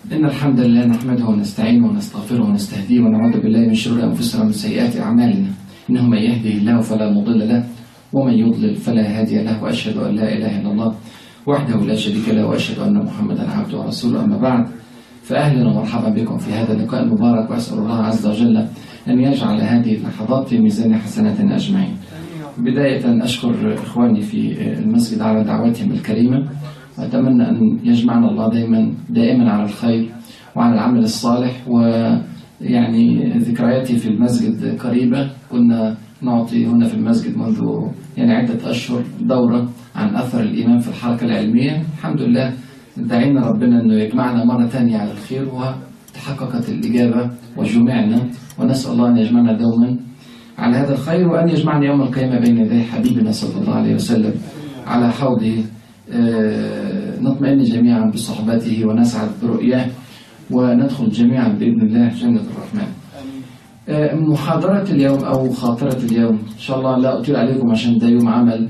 إن الحمد لله نحمده ونستعينه ونستغفره ونستهديه ونعوذ بالله من شرور أنفسنا ومن سيئات أعمالنا إنه من يهده الله فلا مضل له ومن يضلل فلا هادي له وأشهد أن لا إله إلا الله وحده لا شريك له وأشهد أن محمدا عبده ورسوله أما بعد فأهلا ومرحبا بكم في هذا اللقاء المبارك وأسأل الله عز وجل أن يجعل هذه اللحظات في ميزان حسناتنا أجمعين بداية أشكر إخواني في المسجد على دعوتهم الكريمة وأتمنى أن يجمعنا الله دائما دائما على الخير وعلى العمل الصالح ويعني ذكرياتي في المسجد قريبة كنا نعطي هنا في المسجد منذ يعني عدة أشهر دورة عن أثر الإيمان في الحركة العلمية الحمد لله دعينا ربنا أنه يجمعنا مرة ثانية على الخير وتحققت الإجابة وجمعنا ونسأل الله أن يجمعنا دوما على هذا الخير وأن يجمعنا يوم القيامة بين يدي حبيبنا صلى الله عليه وسلم على حوضه نطمئن جميعا بصحبته ونسعد برؤياه وندخل جميعا بإذن الله جنة الرحمن محاضرة اليوم أو خاطرة اليوم إن شاء الله لا أطيل عليكم عشان ده يوم عمل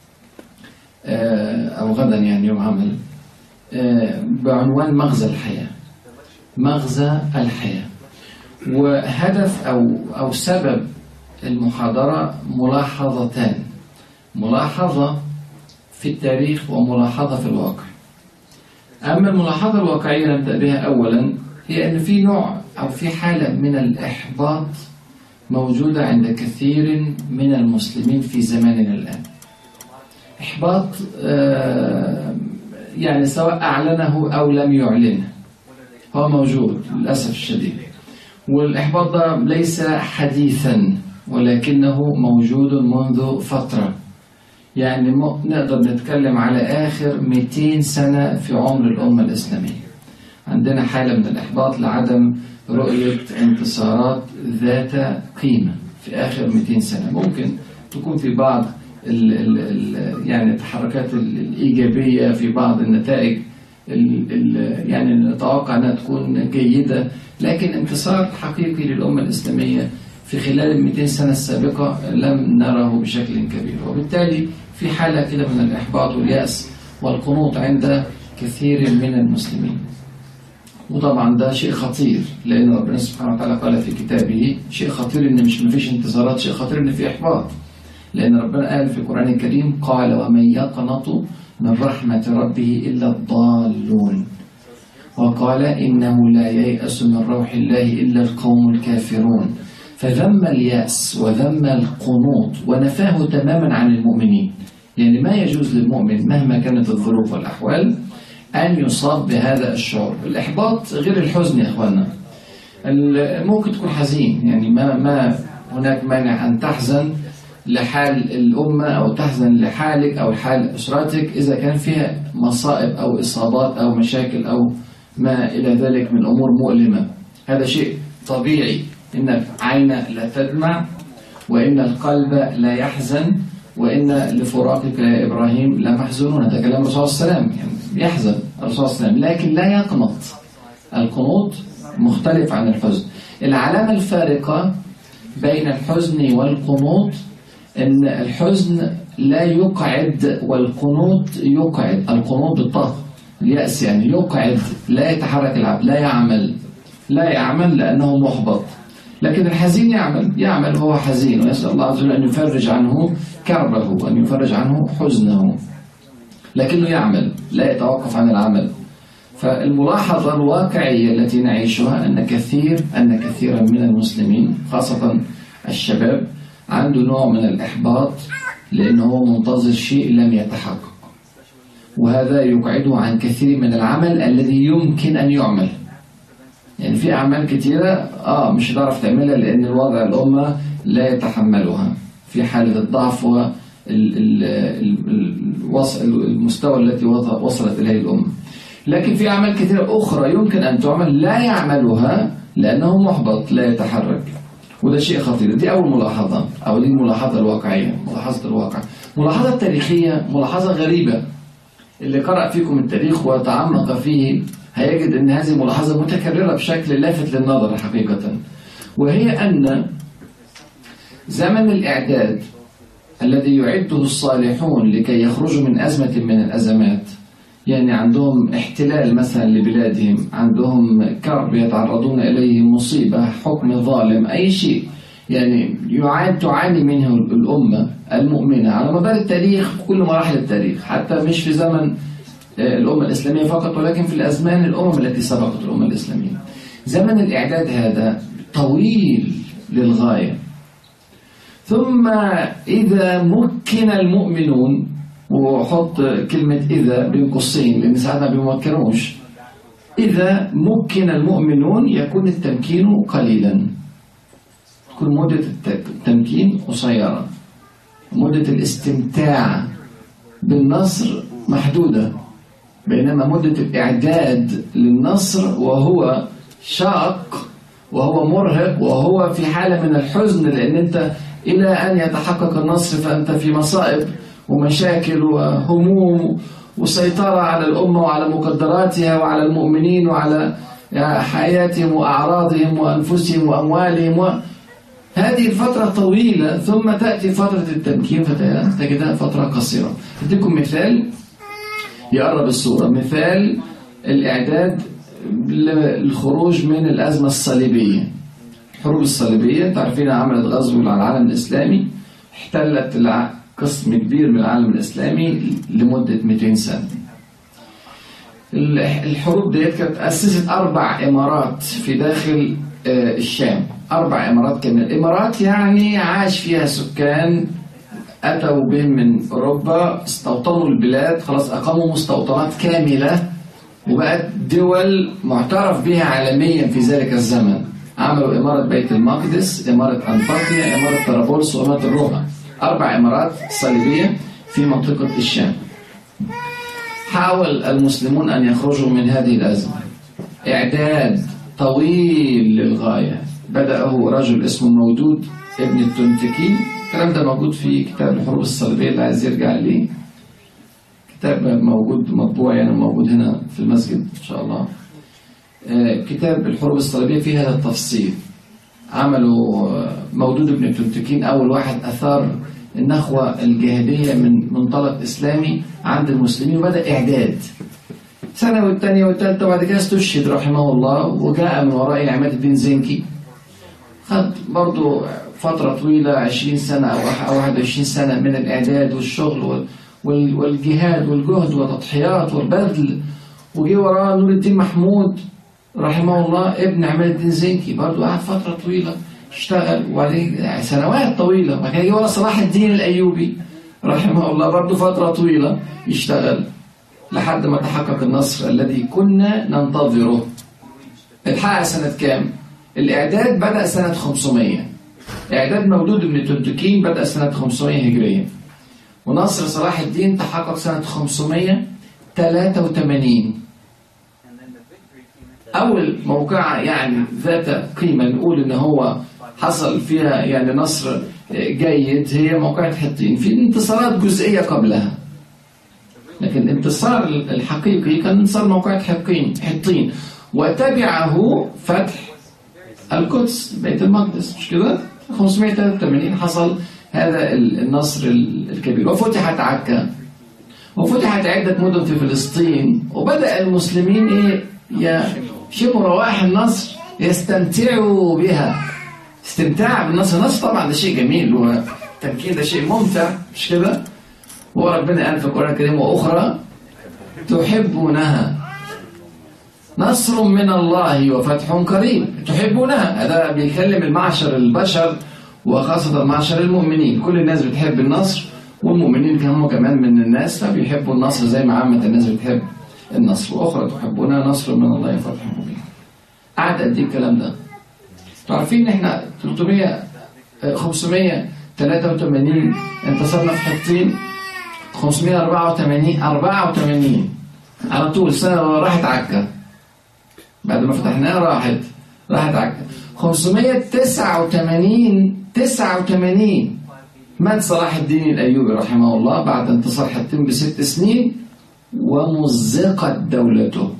أو غدا يعني يوم عمل بعنوان مغزى الحياة مغزى الحياة وهدف أو أو سبب المحاضرة ملاحظتان ملاحظة في التاريخ وملاحظة في الواقع أما الملاحظة الواقعية نبدأ بها أولا هي أن في نوع أو في حالة من الإحباط موجودة عند كثير من المسلمين في زماننا الآن إحباط يعني سواء أعلنه أو لم يعلنه هو موجود للأسف الشديد والإحباط ده ليس حديثا ولكنه موجود منذ فترة يعني نقدر نتكلم على آخر 200 سنة في عمر الأمة الإسلامية عندنا حالة من الإحباط لعدم رؤية انتصارات ذات قيمة في آخر 200 سنة ممكن تكون في بعض ال ال ال يعني التحركات الإيجابية في بعض النتائج ال ال يعني نتوقع أنها تكون جيدة لكن انتصار حقيقي للأمة الإسلامية في خلال ال 200 سنة السابقة لم نره بشكل كبير وبالتالي في حالة كده من الإحباط واليأس والقنوط عند كثير من المسلمين وطبعا ده شيء خطير لأن ربنا سبحانه وتعالى قال في كتابه شيء خطير إن مش مفيش انتصارات شيء خطير إن في إحباط لأن ربنا قال في القرآن الكريم قال ومن يقنط من رحمة ربه إلا الضالون وقال إنه لا ييأس من روح الله إلا القوم الكافرون فذم اليأس وذم القنوط ونفاه تماما عن المؤمنين يعني ما يجوز للمؤمن مهما كانت الظروف والأحوال أن يصاب بهذا الشعور الإحباط غير الحزن يا أخوانا ممكن تكون حزين يعني ما, ما هناك مانع أن تحزن لحال الأمة أو تحزن لحالك أو حال أسرتك إذا كان فيها مصائب أو إصابات أو مشاكل أو ما إلى ذلك من أمور مؤلمة هذا شيء طبيعي إن العين لا تدمع وإن القلب لا يحزن وإن لفراقك يا إبراهيم لمحزونون هذا كلام الرسول صلى الله عليه وسلم يعني يحزن الرسول صلى الله عليه وسلم لكن لا يقنط القنوط مختلف عن الحزن العلامة الفارقة بين الحزن والقنوط ان الحزن لا يقعد والقنوط يقعد القنوط بالطه اليأس يعني يقعد لا يتحرك العبد لا يعمل لا يعمل لأنه محبط لكن الحزين يعمل يعمل وهو حزين ويسأل الله عز وجل أن يفرج عنه كربه وأن يفرج عنه حزنه لكنه يعمل لا يتوقف عن العمل فالملاحظة الواقعية التي نعيشها أن كثير أن كثيرا من المسلمين خاصة الشباب عنده نوع من الإحباط لأنه منتظر شيء لم يتحقق وهذا يقعده عن كثير من العمل الذي يمكن أن يعمل يعني في أعمال كثيرة آه مش هتعرف تعملها لأن الوضع الأمة لا يتحملها في حالة الضعف والمستوى التي وصلت إليه الأمة لكن في أعمال كثيرة أخرى يمكن أن تعمل لا يعملها لأنه محبط لا يتحرك وده شيء خطير دي أول ملاحظة أو دي الملاحظة الواقعية ملاحظة الواقع ملاحظة التاريخية ملاحظة غريبة اللي قرأ فيكم التاريخ وتعمق فيه هيجد أن هذه ملاحظة متكررة بشكل لافت للنظر حقيقة وهي أن زمن الإعداد الذي يعده الصالحون لكي يخرجوا من أزمة من الأزمات يعني عندهم احتلال مثلا لبلادهم عندهم كرب يتعرضون إليه مصيبة حكم ظالم أي شيء يعني يعاني تعاني منه الأمة المؤمنة على مدار التاريخ كل مراحل التاريخ حتى مش في زمن الأمة الإسلامية فقط ولكن في الأزمان الأمم التي سبقت الأمة الإسلامية زمن الإعداد هذا طويل للغاية ثم إذا مكن المؤمنون وحط كلمة إذا بين قوسين لأن ساعات ما بيمكنوش إذا مكن المؤمنون يكون التمكين قليلا تكون مدة التمكين قصيرة مدة الاستمتاع بالنصر محدودة بينما مدة الإعداد للنصر وهو شاق وهو مرهق وهو في حالة من الحزن لأن أنت إلى أن يتحقق النصر فأنت في مصائب ومشاكل وهموم وسيطرة على الأمة وعلى مقدراتها وعلى المؤمنين وعلى حياتهم وأعراضهم وأنفسهم وأموالهم و... هذه الفترة طويلة ثم تأتي فترة التمكين فتجدها فترة قصيرة أديكم مثال يقرب الصورة مثال الإعداد للخروج من الأزمة الصليبية الحروب الصليبية تعرفين عملت غزو على العالم الإسلامي احتلت قسم كبير من العالم الإسلامي لمدة 200 سنة الحروب ديت كانت أسست أربع إمارات في داخل الشام أربع إمارات كاملة الإمارات يعني عاش فيها سكان أتوا بهم من أوروبا استوطنوا البلاد خلاص أقاموا مستوطنات كاملة وبقت دول معترف بها عالميا في ذلك الزمن عملوا إمارة بيت المقدس إمارة أنطاكيا إمارة طرابلس وإمارة الروما أربع إمارات صليبية في منطقة الشام حاول المسلمون أن يخرجوا من هذه الأزمة إعداد طويل للغاية بدأه رجل اسمه مودود ابن التنتكي الكلام ده موجود في كتاب الحروب الصليبية اللي عايز يرجع ليه كتاب موجود مطبوع يعني موجود هنا في المسجد إن شاء الله كتاب الحروب الصليبية فيه هذا التفصيل عملوا مودود بن التنتكين أول واحد أثار النخوة الجاهلية من منطلق إسلامي عند المسلمين وبدأ إعداد سنة والثانية والثالثة وبعد كده استشهد رحمه الله وجاء من وراء عماد الدين زنكي خد برضه فترة طويلة 20 سنة أو 21 سنة من الإعداد والشغل والجهاد والجهد والتضحيات والبذل وجي وراه نور الدين محمود رحمه الله ابن عماد الدين زنكي برضه قعد فترة طويلة اشتغل وبعدين سنوات طويلة وبعد كده جه ورا صلاح الدين الأيوبي رحمه الله برضه فترة طويلة يشتغل لحد ما تحقق النصر الذي كنا ننتظره اتحقق سنة كام؟ الإعداد بدأ سنة 500 إعداد مولود بن تنتكين بدأ سنة 500 هجرية ونصر صلاح الدين تحقق سنة 583 أول موقعة يعني ذات قيمة نقول إن هو حصل فيها يعني نصر جيد هي موقعة حطين في انتصارات جزئية قبلها لكن الانتصار الحقيقي كان انتصار موقعة حطين حطين وتبعه فتح القدس بيت المقدس مش كده 583 حصل هذا النصر الكبير وفتحت عكا وفتحت عدة مدن في فلسطين وبدأ المسلمين إيه يشموا روائح النصر يستمتعوا بها استمتاع بالنصر النصر طبعا ده شيء جميل والتمكين ده شيء ممتع مش كده وربنا قال في القرآن الكريم وأخرى تحبونها نصر من الله وفتح قريب تحبونها هذا بيكلم المعشر البشر وخاصة معشر المؤمنين كل الناس بتحب النصر والمؤمنين هم كمان من الناس فبيحبوا النصر زي ما عامة الناس بتحب النصر وأخرى تحبونها نصر من الله وفتح مبين قعد قد ايه الكلام ده تعرفين ان احنا 300 583 انتصرنا في حطين 584 84 على طول سنة راحت عكا بعد ما فتحناها راحت راحت عكا 589 89 مات صلاح الدين الأيوبي رحمه الله بعد انتصار حطين بست سنين ومزقت دولته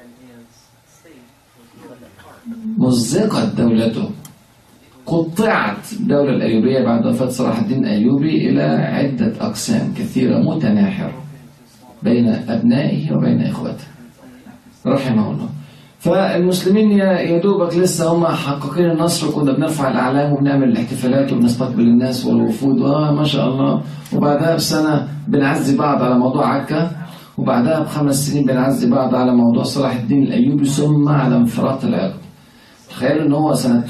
مزقت دولته قطعت الدولة الأيوبية بعد وفاة صلاح الدين الأيوبي إلى عدة أقسام كثيرة متناحرة بين أبنائه وبين إخوته رحمه الله فالمسلمين يا دوبك لسه هم حققين النصر وكنا بنرفع الأعلام وبنعمل الاحتفالات وبنستقبل الناس والوفود آه ما شاء الله وبعدها بسنة بنعزي بعض على موضوع عكا وبعدها بخمس سنين بنعزي بعض على موضوع صلاح الدين الأيوبي ثم على انفراط العقد تخيلوا ان هو سنة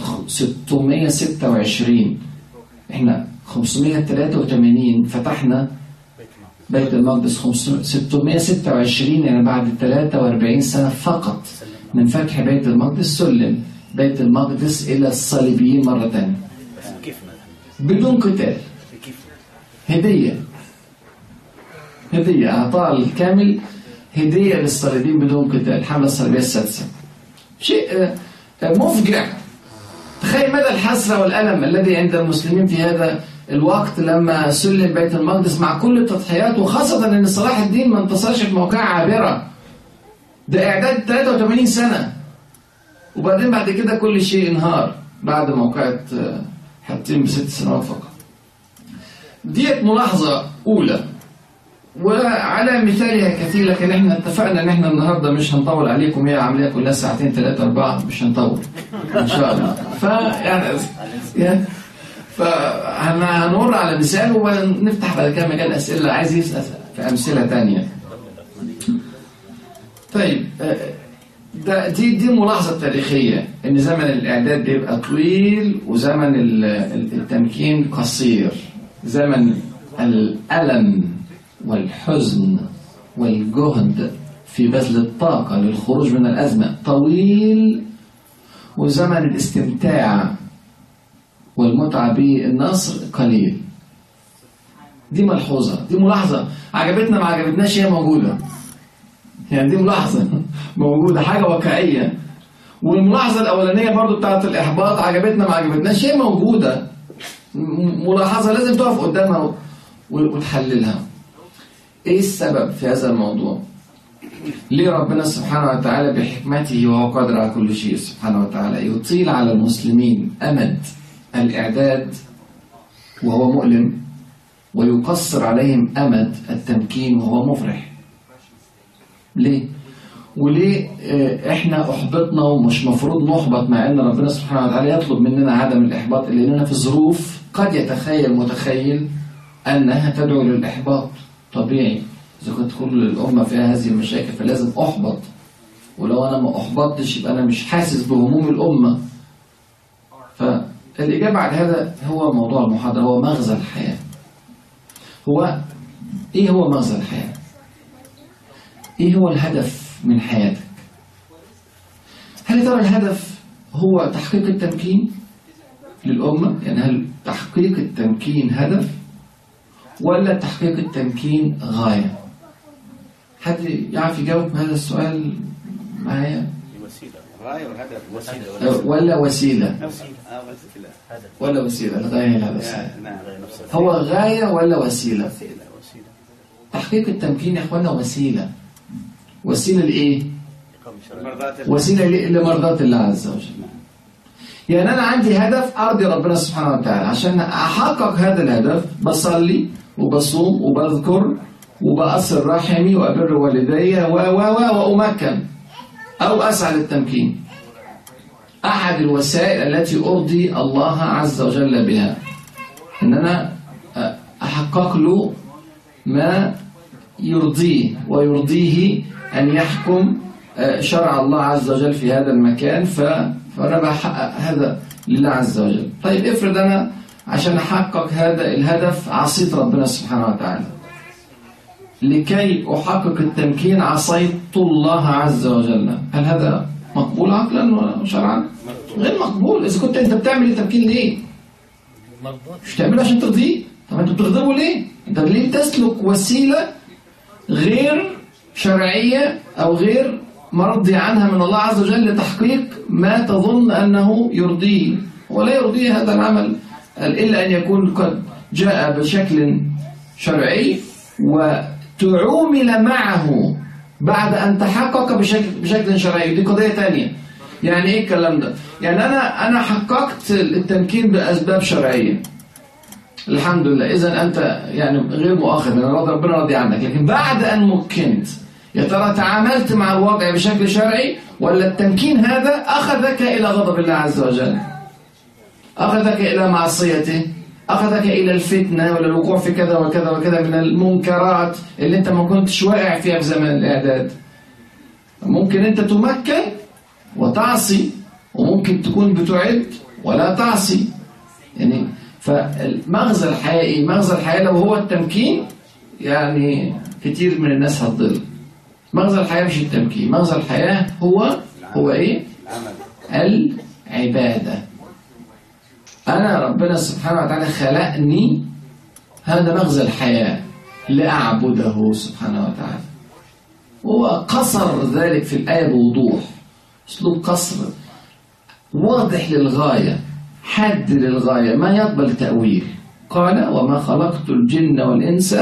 626 احنا 583 فتحنا بيت المقدس 626 يعني بعد 43 سنة فقط من فتح بيت المقدس سلم بيت المقدس إلى الصليبيين مرة ثانية بدون قتال هدية هدية أعطاء الكامل هدية للصليبيين بدون قتال الحملة الصليبية السادسة شيء مفجع تخيل مدى الحسرة والألم الذي عند المسلمين في هذا الوقت لما سلم بيت المقدس مع كل التضحيات وخاصة أن صلاح الدين ما انتصرش في موقع عابرة ده إعداد 83 سنة وبعدين بعد كده كل شيء انهار بعد موقعة حطين بست سنوات فقط ديت ملاحظة أولى وعلى مثالها كثير لكن احنا اتفقنا ان احنا النهارده مش هنطول عليكم هي عمليه كلها ساعتين ثلاثه اربعه مش هنطول ان شاء الله فيعني يعني فهنمر على مثال ونفتح بعد كده مجال اسئله عايز يسال في امثله ثانيه طيب ده دي دي ملاحظه تاريخيه ان زمن الاعداد بيبقى طويل وزمن التمكين قصير زمن الالم والحزن والجهد في بذل الطاقة للخروج من الأزمة طويل وزمن الاستمتاع والمتعة بالنصر قليل دي ملحوظة دي ملاحظة عجبتنا ما عجبتناش هي موجودة يعني دي ملاحظة موجودة حاجة واقعية والملاحظة الأولانية برضو بتاعت الإحباط عجبتنا ما عجبتناش هي موجودة ملاحظة لازم تقف قدامها وتحللها ايه السبب في هذا الموضوع ليه ربنا سبحانه وتعالى بحكمته وهو قادر على كل شيء سبحانه وتعالى يطيل على المسلمين أمد الإعداد وهو مؤلم ويقصر عليهم أمد التمكين وهو مفرح ليه؟ وليه احنا احبطنا ومش مفروض نحبط مع ان ربنا سبحانه وتعالى يطلب مننا عدم الاحباط لاننا في ظروف قد يتخيل متخيل انها تدعو للاحباط طبيعي إذا كنت كل الأمة فيها هذه المشاكل فلازم أحبط ولو أنا ما أحبطتش يبقى أنا مش حاسس بهموم الأمة فالإجابة على هذا هو موضوع المحاضرة هو مغزى الحياة هو إيه هو مغزى الحياة؟ إيه هو الهدف من حياتك؟ هل ترى الهدف هو تحقيق التمكين للأمة؟ يعني هل تحقيق التمكين هدف؟ ولا تحقيق التمكين غاية حد يعرف يجاوب هذا السؤال معايا وسيلة غاية وهدف وسيلة ولا وسيلة آه، وسيلة ولا وسيلة الغاية لا وسيلة آه، نعم هو غاية ولا وسيلة وسيلة وسيلة تحقيق التمكين يا اخوانا وسيلة وسيلة لإيه مرضاة الله. وسيلة ل- لمرضاة الله عز وجل يعني أنا عندي هدف أرضي ربنا سبحانه وتعالى عشان أحقق هذا الهدف بصلي وبصوم وبذكر وبأصل رحمي وأبر والدي و و و وأمكن أو أسعى للتمكين أحد الوسائل التي أرضي الله عز وجل بها إن أنا أحقق له ما يرضيه ويرضيه أن يحكم آه، شرع الله عز وجل في هذا المكان ف... فأنا بحقق هذا لله عز وجل طيب افرض أنا عشان أحقق هذا الهدف عصيت ربنا سبحانه وتعالى لكي أحقق التمكين عصيت الله عز وجل هل هذا مقبول عقلا وشرعا؟ غير مقبول إذا كنت أنت بتعمل التمكين ليه؟ مش تعمله عشان ترضيه طب انت بتغضبه ليه انت ليه تسلك وسيلة غير شرعية او غير مرضي عنها من الله عز وجل لتحقيق ما تظن انه يرضيه ولا يرضيه هذا العمل الا ان يكون قد جاء بشكل شرعي وتعومل معه بعد ان تحقق بشكل بشكل شرعي دي قضية تانية يعني ايه الكلام ده يعني انا انا حققت التمكين باسباب شرعيه الحمد لله اذا انت يعني غير مؤاخذ من راضي ربنا راضي عنك لكن بعد ان مكنت يا ترى تعاملت مع الواقع بشكل شرعي ولا التمكين هذا اخذك الى غضب الله عز وجل اخذك الى معصيته اخذك الى الفتنه ولا الوقوع في كذا وكذا وكذا من المنكرات اللي انت ما كنتش واقع فيها في زمان الاعداد ممكن انت تمكن وتعصي وممكن تكون بتعد ولا تعصي يعني فمغزى الحياة إيه؟ مغزى الحياة لو هو التمكين يعني كتير من الناس هتضل مغزى الحياة مش التمكين مغزى الحياة هو هو إيه؟ العبادة أنا ربنا سبحانه وتعالى خلقني هذا مغزى الحياة لأعبده سبحانه وتعالى هو قصر ذلك في الآية بوضوح أسلوب قصر واضح للغاية حد للغاية ما يقبل تأويل قال وما خلقت الجن والإنس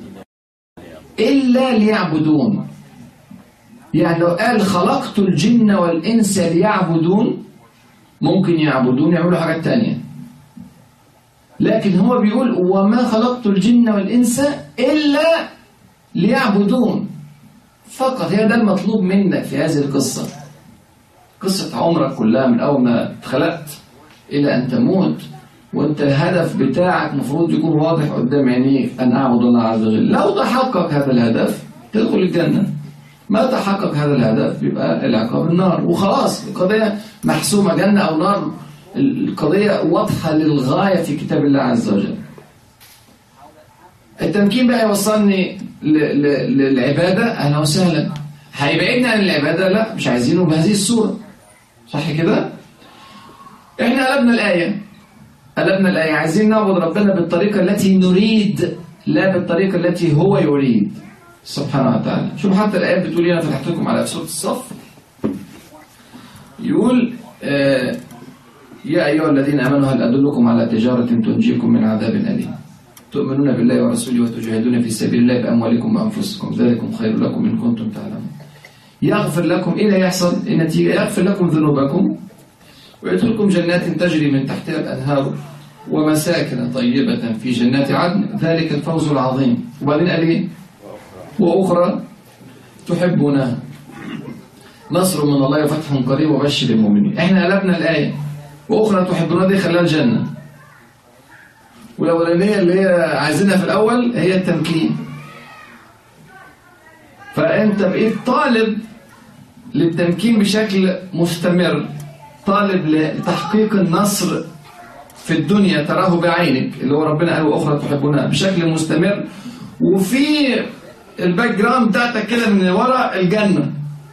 إلا ليعبدون يعني لو قال خلقت الجن والإنس ليعبدون ممكن يعبدون يعملوا حاجات تانية لكن هو بيقول وما خلقت الجن والإنس إلا ليعبدون فقط هي ده المطلوب منك في هذه القصة قصة عمرك كلها من أول ما اتخلقت إلى أن تموت وأنت الهدف بتاعك مفروض يكون واضح قدام عينيك أن أعبد الله عز وجل لو تحقق هذا الهدف تدخل الجنة ما تحقق هذا الهدف يبقى العقاب النار وخلاص القضية محسومة جنة أو نار القضية واضحة للغاية في كتاب الله عز وجل التمكين بقى يوصلني للعبادة أهلا وسهلا هيبعدنا عن العبادة لا مش عايزينه بهذه الصورة صح كده احنا قلبنا الآية قلبنا الآية عايزين نعبد ربنا بالطريقة التي نريد لا بالطريقة التي هو يريد سبحانه وتعالى شوف حتى الآيات بتقول أنا فتحت لكم على سورة الصف يقول آه يا أيها الذين آمنوا هل أدلكم على تجارة تنجيكم من عذاب أليم تؤمنون بالله ورسوله وتجاهدون في سبيل الله بأموالكم وأنفسكم ذلكم خير لكم إن كنتم تعلمون يغفر لكم إيه يحصل النتيجة يغفر لكم ذنوبكم ويدخلكم جنات تجري من تحتها الأنهار ومساكن طيبة في جنات عدن ذلك الفوز العظيم وبعدين قال ايه وأخرى تحبونها نصر من الله وفتح قريب وبشر المؤمنين احنا قلبنا الآية وأخرى تحبونها دي خلاها الجنة والأولانية اللي هي عايزينها في الأول هي التمكين فأنت بقيت طالب للتمكين بشكل مستمر طالب لتحقيق النصر في الدنيا تراه بعينك اللي هو ربنا قال واخرى تحبونها بشكل مستمر وفي الباك جراوند بتاعتك كده من ورا الجنه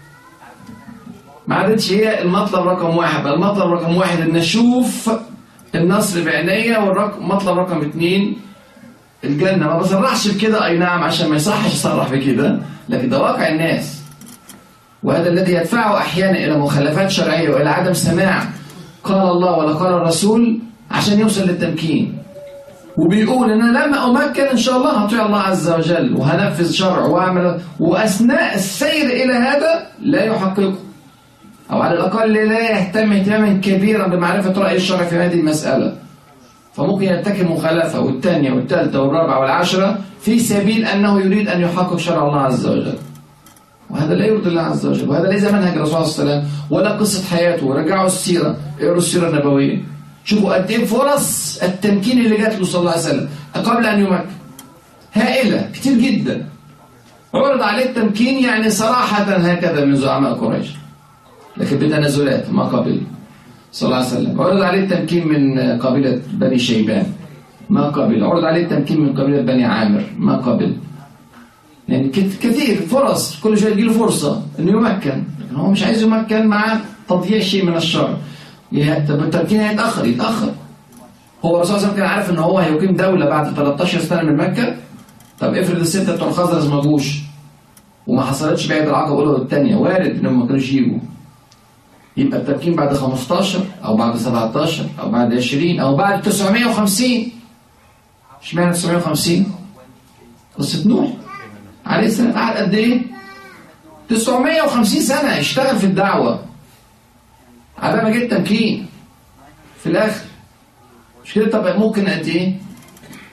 ما عادتش هي المطلب رقم واحد بل المطلب رقم واحد ان اشوف النصر بعينيا والمطلب رقم اثنين الجنه ما بصرحش بكده اي نعم عشان ما يصحش اصرح بكده لكن ده واقع الناس وهذا الذي يدفعه أحيانا إلى مخالفات شرعية وإلى عدم سماع قال الله ولا قال الرسول عشان يوصل للتمكين وبيقول ان انا لما امكن ان شاء الله هطيع الله عز وجل وهنفذ شرع واعمل واثناء السير الى هذا لا يحققه او على الاقل لا يهتم اهتماما كبيرا بمعرفه راي الشرع في هذه المساله فممكن يرتكب مخالفه والثانيه والثالثه والرابعه والعاشره في سبيل انه يريد ان يحقق شرع الله عز وجل وهذا لا يرضي الله عز وجل وهذا ليس منهج الرسول صلى الله عليه وسلم ولا قصة حياته رجعوا السيرة اقروا السيرة النبوية شوفوا قد ايه فرص التمكين اللي جات له صلى الله عليه وسلم قبل أن يمكن هائلة كتير جدا عرض عليه التمكين يعني صراحة هكذا من زعماء قريش لكن بتنازلات ما قبل صلى الله عليه وسلم عرض عليه التمكين من قبيلة بني شيبان ما قبل عرض عليه التمكين من قبيلة بني عامر ما قبل يعني كثير فرص كل شويه له فرصه انه يمكن لكن هو مش عايز يمكن مع تضييع شيء من الشر طب التمكين هيتاخر يتاخر هو الرسول صلى الله عليه وسلم كان عارف ان هو هيقيم دوله بعد 13 سنه من مكه طب افرض السته بتوع الخزرج ما جوش وما حصلتش بعد العقبه الاولى والثانيه وارد انهم ما كانوش يجوا يبقى التمكين بعد 15 او بعد 17 او بعد 20 او بعد 950 اشمعنى 950 قصه نوح عليه السلام قعد قد ايه 950 سنة اشتغل في الدعوة على ما جه التمكين في الآخر مش كده طب ممكن قد ايه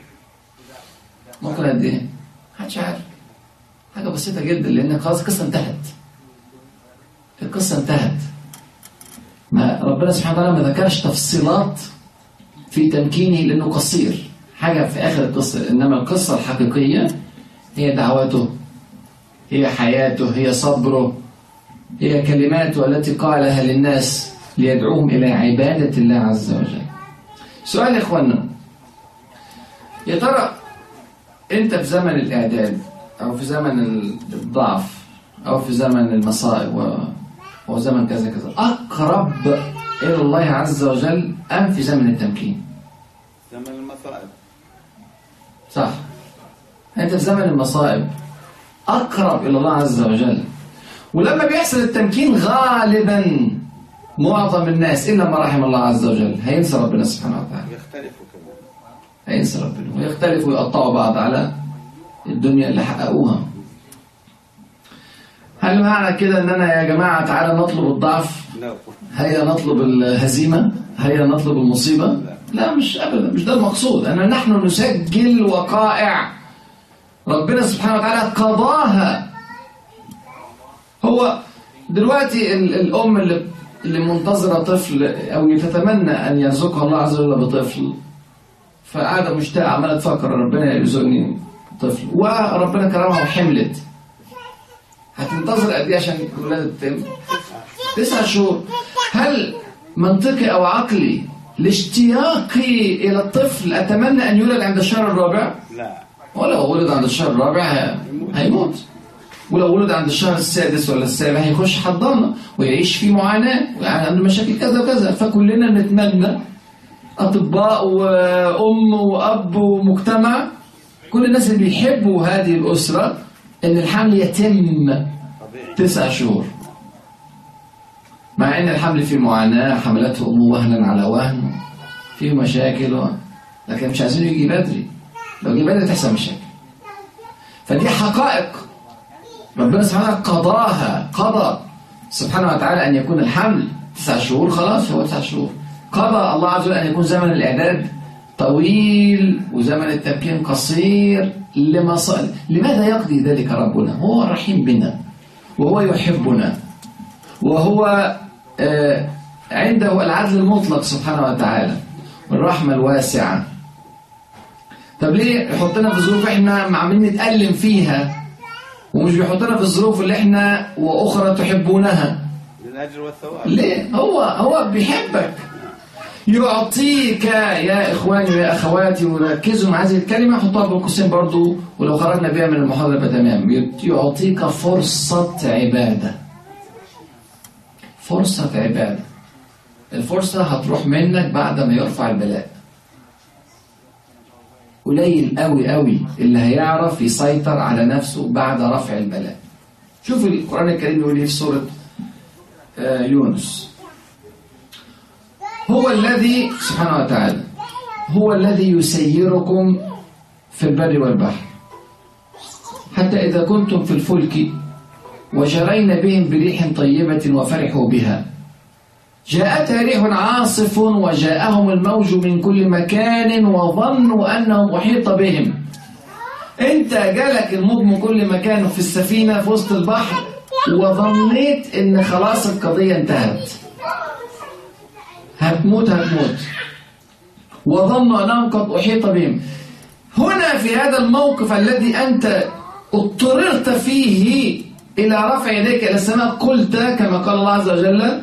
ممكن قد ايه؟ محدش عارف حاجة بسيطة جدا لأن خلاص القصة انتهت القصة انتهت ما ربنا سبحانه وتعالى ما ذكرش تفصيلات في تمكينه لأنه قصير حاجة في آخر القصة إنما القصة الحقيقية هي دعوته هي حياته هي صبره هي كلماته التي قالها للناس ليدعوهم إلى عبادة الله عز وجل سؤال يا إخوانا يا ترى أنت في زمن الإعداد أو في زمن الضعف أو في زمن المصائب و... أو زمن كذا كذا أقرب إلى الله عز وجل أم في زمن التمكين زمن المصائب صح أنت في زمن المصائب أقرب إلى الله عز وجل ولما بيحصل التمكين غالبا معظم الناس إلا ما رحم الله عز وجل هينسى ربنا سبحانه وتعالى يختلفوا كمان هينسى ربنا ويختلفوا ويقطعوا بعض على الدنيا اللي حققوها هل معنى كده ان انا يا جماعه تعالى نطلب الضعف لا هيا نطلب الهزيمه هيا نطلب المصيبه لا مش ابدا مش ده المقصود ان نحن نسجل وقائع ربنا سبحانه وتعالى قضاها هو دلوقتي ال- الام اللي اللي منتظره طفل او تتمنى ان يرزقها الله عز وجل بطفل فقاعده مشتاقه عماله تفكر ربنا يرزقني طفل وربنا كرمها وحملت هتنتظر قد ايه عشان الولاده تتم؟ تسع شهور هل منطقي او عقلي لاشتياقي الى الطفل اتمنى ان يولد عند الشهر الرابع؟ لا ولو ولد عند الشهر الرابع ه- هيموت ولو ولد عند الشهر السادس ولا السابع هيخش حضانة ويعيش في معاناة ويعني عنده مشاكل كذا وكذا فكلنا نتمنى أطباء وأم وأب ومجتمع كل الناس اللي بيحبوا هذه الأسرة إن الحمل يتم طبيعي تسع شهور مع ان الحمل فيه معاناه حملته امه وهنا على وهن فيه مشاكل و... لكن مش عايزينه يجي بدري لو جه بدري تحصل مشاكل فدي حقائق ربنا سبحانه وتعالى قضاها قضى سبحانه وتعالى ان يكون الحمل تسع شهور خلاص هو تسع شهور قضى الله عز وجل ان يكون زمن الاعداد طويل وزمن التمكين قصير لمصالح لماذا يقضي ذلك ربنا هو الرحيم بنا وهو يحبنا وهو آه، عنده العدل المطلق سبحانه وتعالى والرحمة الواسعة طب ليه يحطنا في ظروف احنا عمالين نتألم فيها ومش بيحطنا في الظروف اللي احنا واخرى تحبونها للأجر والثواب ليه هو هو بيحبك يعطيك يا اخواني ويا اخواتي وركزوا مع هذه الكلمه حطوها بين قوسين برضو ولو خرجنا بيها من المحاضره يبقى تمام يعطيك فرصه عباده فرصه عباده الفرصه هتروح منك بعد ما يرفع البلاء قليل قوي قوي اللي هيعرف يسيطر على نفسه بعد رفع البلاء شوف القرآن الكريم يقول ايه في سورة آه، يونس هو الذي سبحانه وتعالى هو الذي يسيركم في البر والبحر حتى إذا كنتم في الفلك وجرين بهم بريح طيبة وفرحوا بها جاءتها ريح عاصف وجاءهم الموج من كل مكان وظنوا أنهم أحيط بهم انت جالك الموج من كل مكان في السفينة في وسط البحر وظنيت ان خلاص القضية انتهت هتموت هتموت وظنوا انهم قد احيط بهم هنا في هذا الموقف الذي انت اضطررت فيه الى رفع يديك الى السماء قلت كما قال الله عز وجل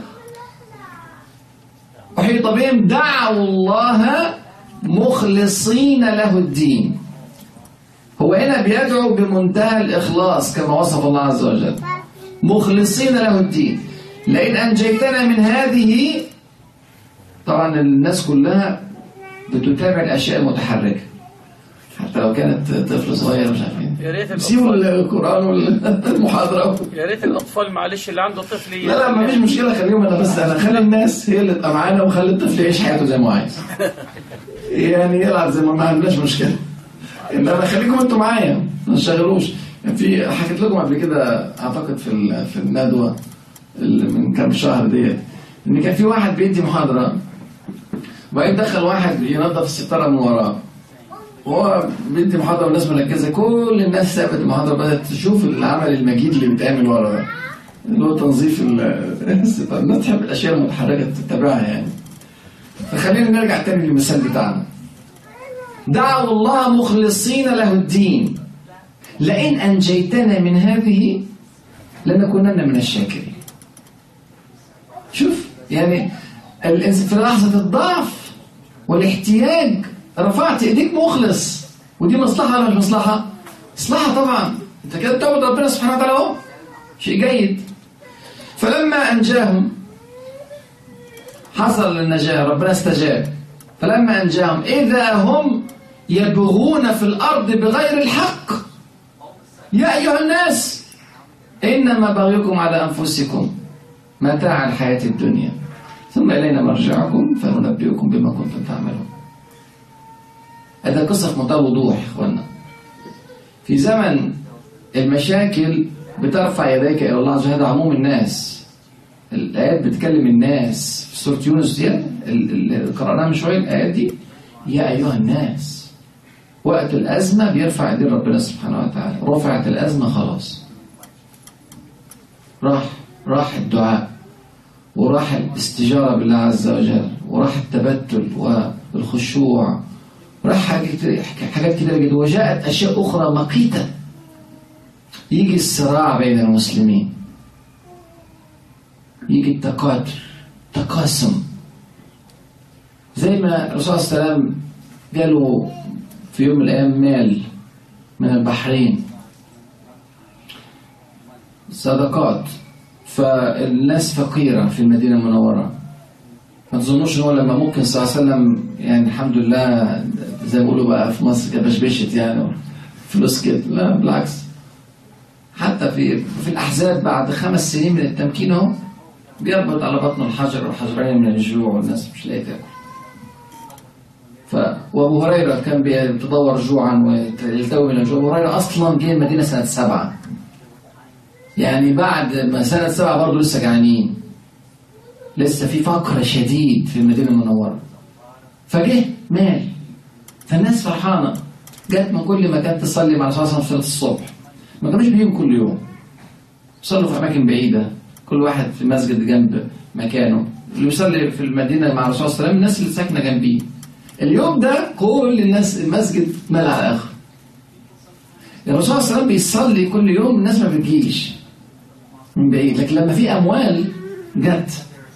احيط بهم دعوا الله مخلصين له الدين هو هنا بيدعو بمنتهى الإخلاص كما وصف الله عز وجل مخلصين له الدين لئن أنجيتنا من هذه طبعا الناس كلها بتتابع الأشياء المتحركة حتى لو كانت طفل صغير مش عارفين يا ريت سيبوا الأطفال القرآن والمحاضرة يا ريت الأطفال معلش اللي عنده طفل لا لا ما فيش مشكلة خليهم أنا بس أنا خلي الناس هي اللي تبقى معانا وخلي الطفل يعيش حياته زي ما هو عايز يعني يلعب زي ما ما عندناش مشكلة انما خليكم انتوا معايا ما تشغلوش كان في حكيت لكم قبل كده اعتقد في ال- في الندوه اللي من كام شهر ديت ان كان في واحد بيدي محاضره وبعدين دخل واحد ينظف الستاره من وراه وهو بيدي محاضرة والناس مركزة كل الناس سابت المحاضرة بدأت تشوف العمل المجيد اللي بيتعمل ورا ده اللي هو تنظيف ال الناس تحب الأشياء المتحركة تتبعها يعني فخلينا نرجع تاني للمثال بتاعنا دعوا الله مخلصين له الدين لئن أنجيتنا من هذه لنكونن من الشاكرين شوف يعني الإنس- في لحظة الضعف والاحتياج رفعت ايديك مخلص ودي مصلحة ولا مش مصلحة؟ مصلحة طبعا انت كده بتعبد ربنا سبحانه وتعالى اهو شيء جيد فلما انجاهم حصل النجاة ربنا استجاب فلما انجاهم اذا هم يبغون في الارض بغير الحق يا ايها الناس انما بغيكم على انفسكم متاع الحياة الدنيا ثم إلينا مرجعكم فننبئكم بما كنتم تعملون هذا قصة في منتهى الوضوح يا إخوانا في زمن المشاكل بترفع يديك إلى الله عز وجل هذا عموم الناس الآيات بتكلم الناس في سورة يونس دي اللي قرأناها من شوية الآيات دي يا أيها الناس وقت الأزمة بيرفع يدين ربنا سبحانه وتعالى رفعت الأزمة خلاص راح راح الدعاء وراح الاستجارة بالله عز وجل وراح التبتل والخشوع وراح حاجات كتير- حاجات كتير جدا وجاءت أشياء أخرى مقيتة يجي الصراع بين المسلمين يجي التقاتل تقاسم زي ما الرسول صلى الله عليه وسلم جاله في يوم من الأيام مال من البحرين صدقات فالناس فقيرة في المدينة المنورة ما تظنوش ان هو لما ممكن صلى الله عليه وسلم يعني الحمد لله زي ما بيقولوا بقى في مصر كده بشبشت يعني فلوس كده لا بالعكس حتى في في الاحزاب بعد خمس سنين من التمكين اهو بيربط على بطنه الحجر والحجرين من الجوع والناس مش لاقيه تاكل ف وابو هريره كان بيتضور جوعا ويلتوي من الجوع ابو هريره اصلا جه المدينه سنه سبعه يعني بعد ما سنة سبعة برضه لسه جعانين لسه في فقر شديد في المدينة المنورة فجه مال فالناس فرحانة جت من كل مكان تصلي مع الرسول صلى الله عليه وسلم صلاة الصبح ما كانوش بيجوا كل يوم صلوا في أماكن بعيدة كل واحد في مسجد جنب مكانه اللي بيصلي في المدينة مع الرسول صلى الله عليه وسلم الناس اللي ساكنة جنبيه اليوم ده كل الناس المسجد مال على آخره الرسول صلى الله عليه وسلم بيصلي كل يوم الناس ما بتجيش من بعيد لكن لما في اموال جت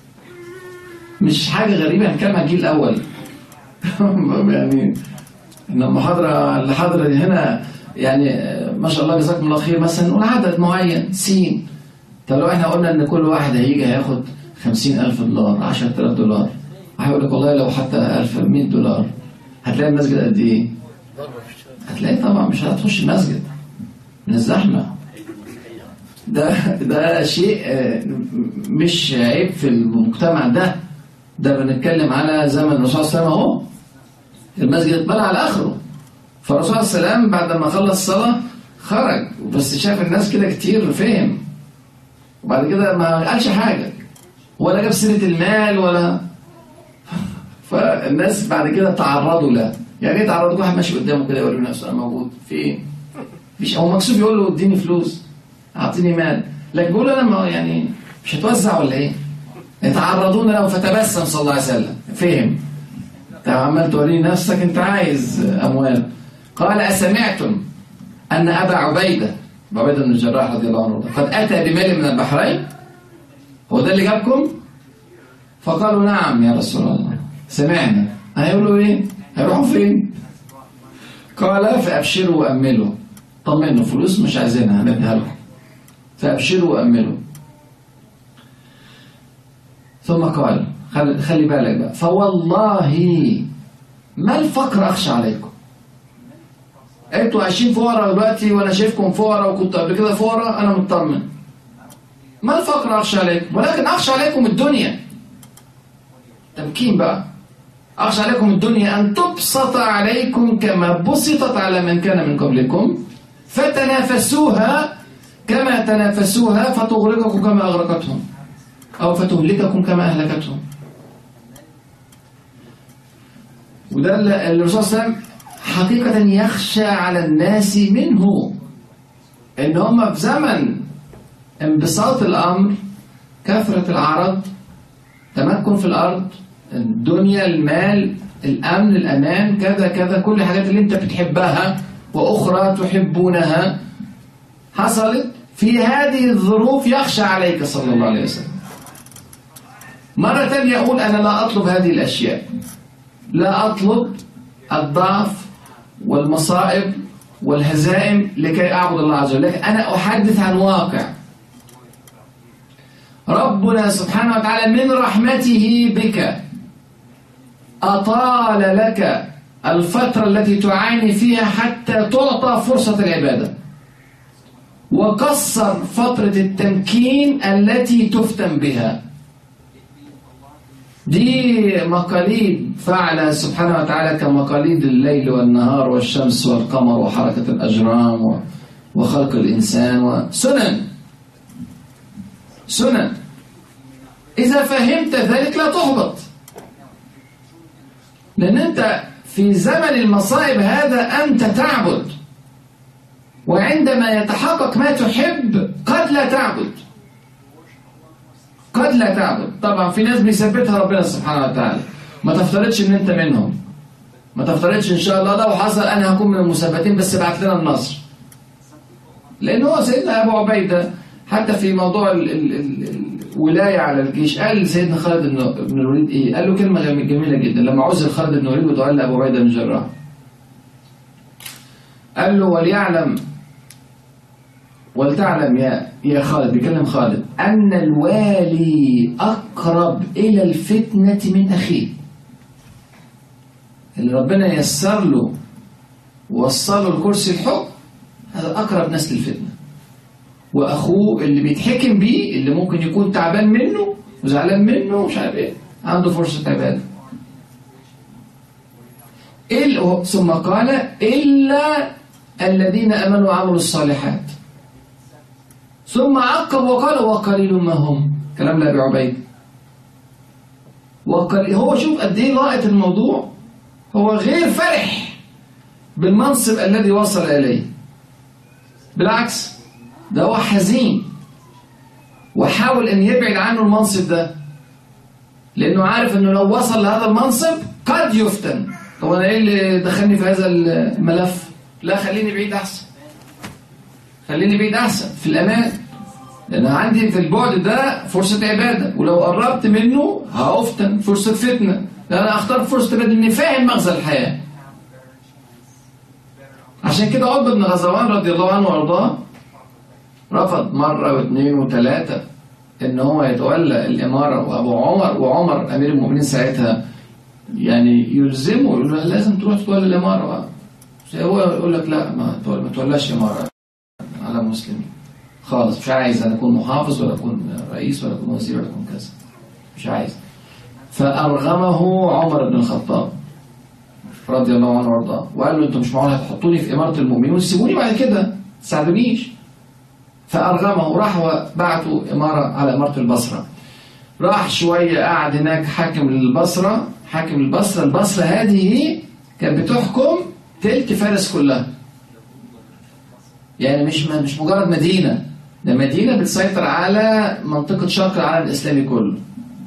مش حاجه غريبه هنتكلم عن الجيل الاول يعني ان المحاضره اللي حاضره هنا يعني ما شاء الله جزاكم الله خير مثلا نقول عدد معين سين طب لو احنا قلنا ان كل واحد هيجي هياخد 50000 دولار 10000 دولار هيقول لك والله لو حتى 1000 100 دولار هتلاقي المسجد قد ايه؟ هتلاقي طبعا مش هتخش المسجد من الزحمه ده ده شيء آه، مش عيب في المجتمع ده ده بنتكلم على زمن الرسول صلى الله عليه وسلم اهو المسجد اتملى على اخره فالرسول صلى الله عليه وسلم بعد ما خلص الصلاه خرج بس شاف الناس كده كتير فهم وبعد كده ما قالش حاجه ولا جاب سيره المال ولا فالناس بعد كده تعرضوا له يعني ايه تعرضوا واحد ماشي قدامه كده يقول له نفسه انا موجود في ايه؟ مش هو مكسوف يقول له اديني فلوس اعطيني مال لكن بيقول له انا ما يعني مش هتوزع ولا ايه؟ يتعرضون له فتبسم صلى الله عليه وسلم فهم انت عمال توريني نفسك انت عايز اموال قال اسمعتم ان ابا عبيده أبو عبيده بن الجراح رضي الله عنه قد اتى بمال من البحرين هو ده اللي جابكم؟ فقالوا نعم يا رسول الله سمعنا هيقولوا ايه؟ هيروحوا فين؟ قال فابشروا واملوا طمنوا فلوس مش عايزينها هنديها لكم فابشروا واملوا ثم قال خلي, خلي بالك بقى فوالله ما الفقر اخشى عليكم انتوا عايشين فقراء دلوقتي وانا شايفكم فقراء وكنت قبل كده فقراء انا مطمن ما الفقر اخشى عليكم ولكن اخشى عليكم الدنيا تمكين بقى أخشى عليكم الدنيا أن تبسط عليكم كما بسطت على من كان من قبلكم فتنافسوها كما تنافسوها فتغرقكم كما أغرقتهم أو فتهلككم كما أهلكتهم وده اللي الرسول صلى الله عليه وسلم حقيقة يخشى على الناس منه إن هم في زمن انبساط الأمر كثرة العرض تمكن في الأرض الدنيا المال الأمن الأمان كذا كذا كل الحاجات اللي أنت بتحبها وأخرى تحبونها حصلت في هذه الظروف يخشى عليك صلى الله عليه وسلم مرة تانية يقول أنا لا أطلب هذه الأشياء لا أطلب الضعف والمصائب والهزائم لكي أعبد الله عز وجل لكن أنا أحدث عن واقع ربنا سبحانه وتعالى من رحمته بك أطال لك الفترة التي تعاني فيها حتى تعطى فرصة العبادة وقصر فترة التمكين التي تفتن بها دي مقاليد فعل سبحانه وتعالى كمقاليد الليل والنهار والشمس والقمر وحركة الأجرام و- وخلق الإنسان وسنن سنن إذا فهمت ذلك لا تحبط لأن أنت في زمن المصائب هذا أنت تعبد وعندما يتحقق ما تحب قد لا تعبد قد لا تعبد طبعا في ناس بيثبتها ربنا سبحانه وتعالى ما تفترضش ان انت منهم ما تفترضش ان شاء الله لو حصل انا هكون من المثبتين بس ابعت لنا النصر لان هو سيدنا ابو عبيده حتى في موضوع ال ال ال الولايه على الجيش قال لسيدنا خالد بن بن الوليد ايه؟ قال له كلمه جميله جميلة جدا لما عزل خالد بن الوليد وتولى ابو عبيده بن الجراح قال له وليعلم ولتعلم يا يا خالد بيكلم خالد أن الوالي أقرب إلى الفتنة من أخيه اللي ربنا يسر له ووصله لكرسي الحكم هذا أقرب ناس للفتنة وأخوه اللي بيتحكم بيه اللي ممكن يكون تعبان منه وزعلان منه ومش عارف إيه عنده فرصة عبادة إلا ثم قال إلا الذين آمنوا وعملوا الصالحات ثم عقب وقال وقليل ما هم كلام لأبي عبيد وقليل هو شوف قد ايه لاقط الموضوع هو غير فرح بالمنصب الذي وصل إليه بالعكس ده هو حزين وحاول أن يبعد عنه المنصب ده لأنه عارف أنه لو وصل لهذا المنصب قد يفتن طب أنا إيه اللي دخلني في هذا الملف لا خليني بعيد أحسن خليني بعيد أحسن في الأمان لأن عندي في البعد ده فرصة عبادة ولو قربت منه هأفتن فرصة فتنة لأن أنا أختار فرصة عبادة إني فاهم مغزى الحياة عشان كده عقبة بن غزوان رضي الله عنه وأرضاه رفض مرة واثنين وثلاثة إن هو يتولى الإمارة وأبو عمر وعمر أمير المؤمنين ساعتها يعني يلزمه يقول له لازم تروح تتولى الإمارة هو يقول لك لا ما ما تولىش إمارة على مسلمين خالص مش عايز أنا أكون محافظ ولا أكون رئيس ولا أكون وزير ولا أكون كذا مش عايز فأرغمه عمر بن الخطاب رضي الله عنه وارضاه وقال له انتوا مش معقول هتحطوني في إمارة المؤمنين وتسيبوني بعد كده ما تساعدونيش فأرغمه راح وبعته إمارة على إمارة البصرة راح شوية قعد هناك حاكم للبصرة حاكم البصرة البصرة هذه كانت بتحكم تلت فارس كلها يعني مش مش مجرد مدينة ده مدينة بتسيطر على منطقة شرق العالم الإسلامي كله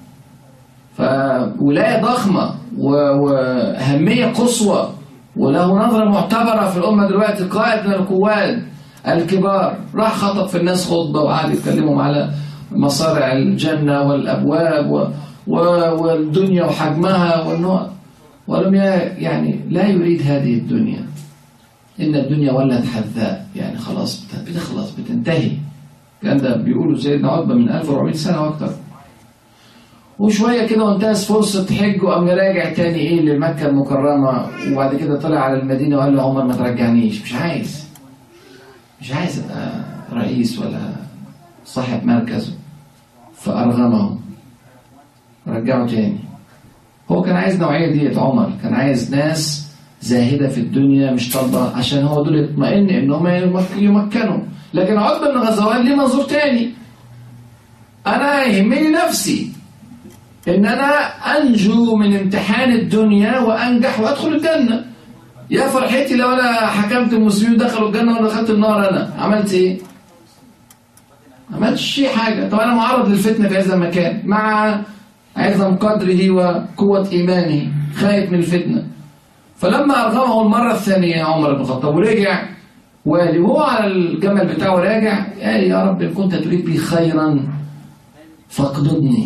فولاية ضخمة وأهمية قصوى وله نظرة معتبرة في الأمة دلوقتي قائد من القواد الكبار راح خطب في الناس خطبة وقعد يتكلمهم على مصارع الجنة والأبواب و... و... والدنيا وحجمها والنوع ولم يعني لا يريد هذه الدنيا إن الدنيا ولت حذاء يعني خلاص بتخلص بتنتهي كان ده بيقولوا سيدنا عقبة من 1400 سنة وأكتر وشوية كده وانتهز فرصة حج وقام راجع تاني إيه لمكة المكرمة وبعد كده طلع على المدينة وقال له عمر ما ترجعنيش مش عايز مش عايز ابقى رئيس ولا صاحب مركز فأرغمه رجعه تاني هو كان عايز نوعية ديت عمر كان عايز ناس زاهدة في الدنيا مش طالبة عشان هو دول يطمئن ان هم يمكنوا لكن عقبة بن غزوان ليه منظور تاني انا يهمني نفسي ان انا انجو من امتحان الدنيا وانجح وادخل الجنة يا فرحتي لو انا حكمت المسلمين دخلوا الجنه وانا دخلت النار انا عملت ايه؟ ما عملتش شيء حاجه طب انا معرض للفتنه في هذا المكان مع عظم قدره وقوه ايمانه خايف من الفتنه فلما ارغمه المره الثانيه عمر بن الخطاب ورجع والي وهو على الجمل بتاعه راجع قال يا رب ان كنت تريد بي خيرا فاقبضني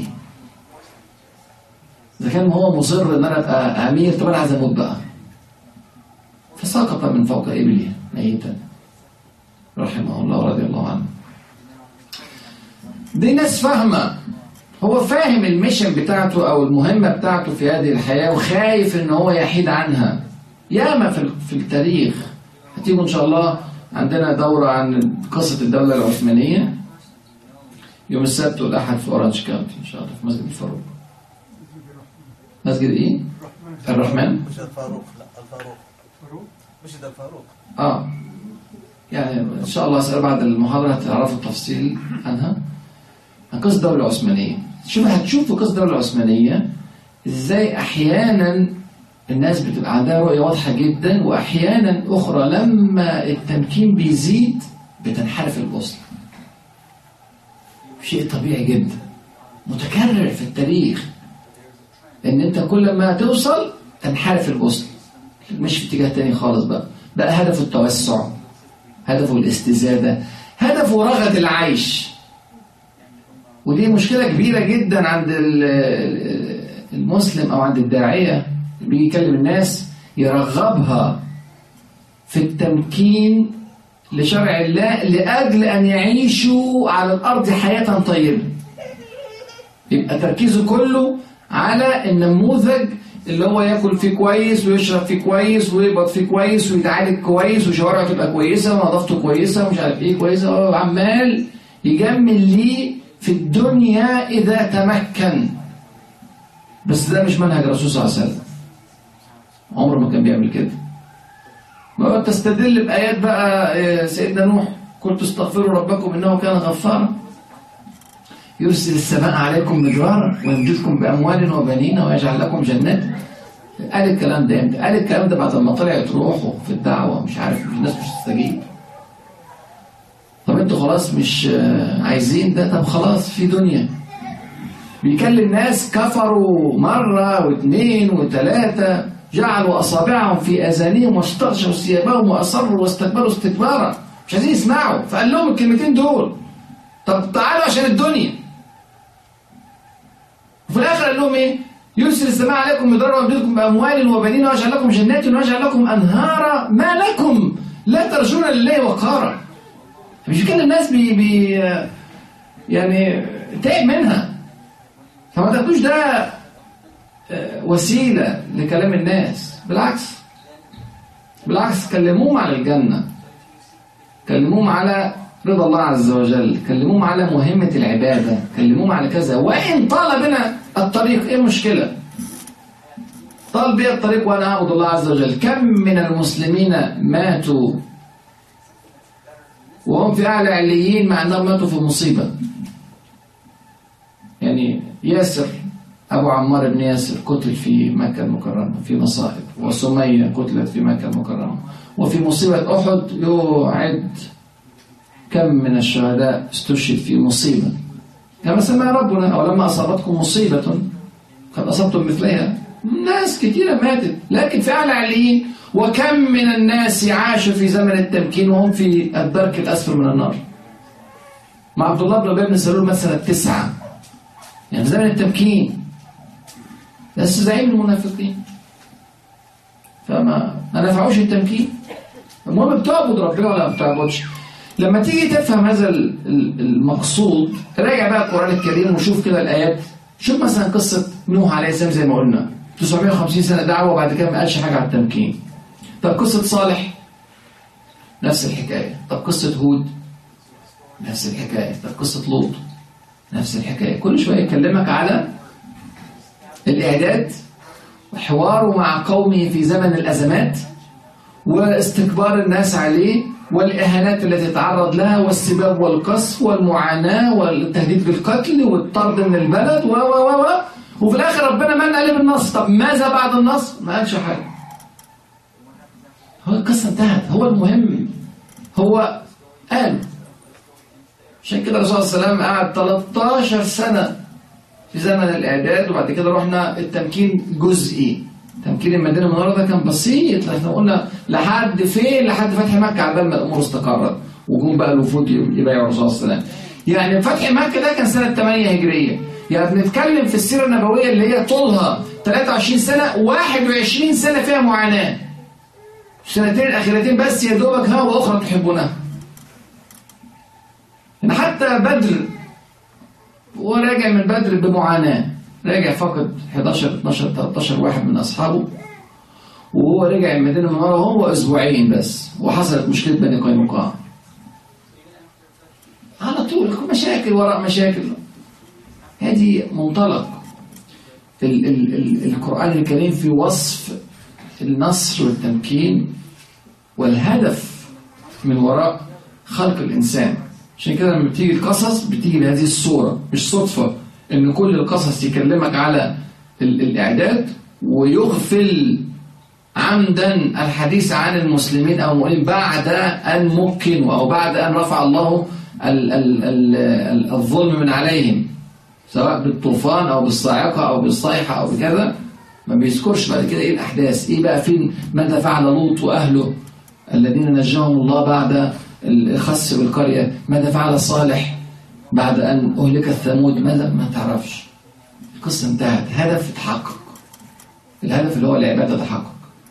اذا كان هو مصر ان انا ابقى امير طب انا عايز اموت بقى فسقط من فوق ابله ميتا رحمه الله ورضي الله عنه دي ناس فاهمه هو فاهم الميشن بتاعته او المهمه بتاعته في هذه الحياه وخايف ان هو يحيد عنها ياما في في التاريخ هتيجوا ان شاء الله عندنا دوره عن قصه الدوله العثمانيه يوم السبت والاحد في اورانج كاونتي ان شاء الله في مسجد الفاروق مسجد ايه؟ الرحمن مش الفاروق لا الفاروق مش ده الفاروق اه يعني ان شاء الله سأل بعد المحاضره هتعرفوا التفصيل عنها عن قصه الدوله العثمانيه شوف هتشوفوا قصه الدوله العثمانيه ازاي احيانا الناس بتبقى عندها رؤيه واضحه جدا واحيانا اخرى لما التمكين بيزيد بتنحرف البوصله شيء طبيعي جدا متكرر في التاريخ ان انت كل ما توصل تنحرف البوصله مش في اتجاه تاني خالص بقى بقى هدفه التوسع هدفه الاستزادة هدفه رغد العيش ودي مشكلة كبيرة جدا عند ال- المسلم أو عند الداعية اللي بيجي يكلم الناس يرغبها في التمكين لشرع الله لأجل أن يعيشوا على الأرض حياة طيبة يبقى تركيزه كله على النموذج اللي هو ياكل فيه كويس ويشرب فيه كويس ويقبض فيه كويس ويتعالج كويس وشوارعه تبقى كويسه ونظافته كويسه ومش عارف ايه كويسه هو عمال يجمل ليه في الدنيا اذا تمكن بس ده مش منهج الرسول صلى الله عليه وسلم عمره ما كان بيعمل كده ما هو تستدل بآيات بقى آه، سيدنا نوح قلت استغفروا ربكم إنه كان غفارا يرسل السماء عليكم مدرارا ويمددكم بأموال وبنين ويجعل لكم جنات قال الكلام ده امتى؟ قال الكلام ده بعد ما طلعت روحه في الدعوة مش عارف الناس مش تستجيب طب انتوا خلاص مش آه، عايزين ده طب خلاص في دنيا بيكلم ناس كفروا مرة واثنين وثلاثة جعلوا أصابعهم في آذانهم واستغشوا ثيابهم وأصروا واستكبروا استكبارا مش عايزين يسمعوا فقال لهم الكلمتين دول طب تعالوا عشان الدنيا وفي الآخر قال لهم إيه؟ يرسل السماء عليكم مدرارا ويمددكم بأموال وبنين ويجعل لكم جنات ويجعل لكم أنهارا ما لكم لا ترجون لله وقارا مش بيكلم الناس بي, بي يعني تعب منها فما تاخدوش ده آه، وسيلة لكلام الناس بالعكس بالعكس كلموهم على الجنة كلموهم على رضا الله عز وجل كلموهم على مهمة العبادة كلموهم على كذا وإن طال بنا الطريق إيه المشكلة طال بي الطريق وأنا أعبد الله عز وجل كم من المسلمين ماتوا وهم في أعلى عليين مع أنهم ماتوا في مصيبة يعني ياسر أبو عمار بن ياسر قتل في مكة المكرمة في مصائب وسمية قتلت في مكة المكرمة وفي مصيبة أحد يعد كم من الشهداء استشهد في مصيبة كما سمع ربنا ولما أصابتكم مصيبة قد أصبتم مثلها ناس كثيرة ماتت لكن في أعلى عليين وكم من الناس عاشوا في زمن التمكين وهم في الدرك الأسفل من النار مع عبد الله بن أبي بن سلول مثلا تسعة يعني في زمن التمكين بس زعيم المنافقين فما ما نفعوش التمكين المهم بتعبد ربنا ولا ما بتعبدش لما تيجي تفهم هذا ال- ال- المقصود راجع بقى القرآن الكريم وشوف كده الآيات شوف مثلا قصة نوح عليه السلام زي ما قلنا 950 سنة دعوة وبعد كده ما قالش حاجة على التمكين طب قصة صالح نفس الحكاية طب قصة هود نفس الحكاية طب قصة لوط نفس الحكاية كل شوية يكلمك على الإعداد وحواره مع قومه في زمن الأزمات واستكبار الناس عليه والإهانات التي تعرض لها والسباب والقصف والمعاناة والتهديد بالقتل والطرد من البلد و و و و وفي الآخر ربنا من عليه بالنصر طب ماذا بعد النصر؟ ما قالش حاجة هو القصة انتهت هو المهم هو قال عشان كده الرسول صلى الله عليه وسلم قعد 13 سنة في زمن الإعداد وبعد كده رحنا التمكين جزئي تمكين المدينة المنورة ده كان بسيط احنا قلنا لحد فين لحد فتح مكة على بال ما الأمور استقرت وجم بقى الوفود يبايعوا الرسول صلى الله عليه وسلم يعني فتح مكة ده كان سنة 8 هجرية يعني بنتكلم في السيرة النبوية اللي هي طولها 23 سنة 21 سنة فيها معاناة السنتين الأخيرتين بس يا دوبك ها وأخرى تحبونها يعني حتى بدر هو راجع من بدر بمعاناة راجع فقد 11 12 13 واحد من أصحابه وهو رجع المدينة المنورة هو أسبوعين بس وحصلت مشكلة بني قينقاع على طول مشاكل وراء مشاكل هذه منطلق ال ال ال القرآن الكريم في وصف النصر والتمكين والهدف من وراء خلق الإنسان عشان كده لما بتيجي القصص بتيجي بهذه الصورة مش صدفة إن كل القصص يكلمك على ال الإعداد ويغفل عمدا الحديث عن المسلمين أو المؤمنين بعد أن مكنوا أو بعد أن رفع الله ال ال ال الظلم من عليهم سواء بالطوفان أو بالصاعقة أو بالصيحة أو بكذا ما بيذكرش بعد كده إيه الأحداث إيه بقى فين ماذا فعل لوط وأهله الذين نجاهم الله بعد الخس بالقرية ماذا فعل صالح بعد أن أهلك الثمود ماذا ما تعرفش القصة انتهت هدف اتحقق الهدف اللي هو العبادة تحقق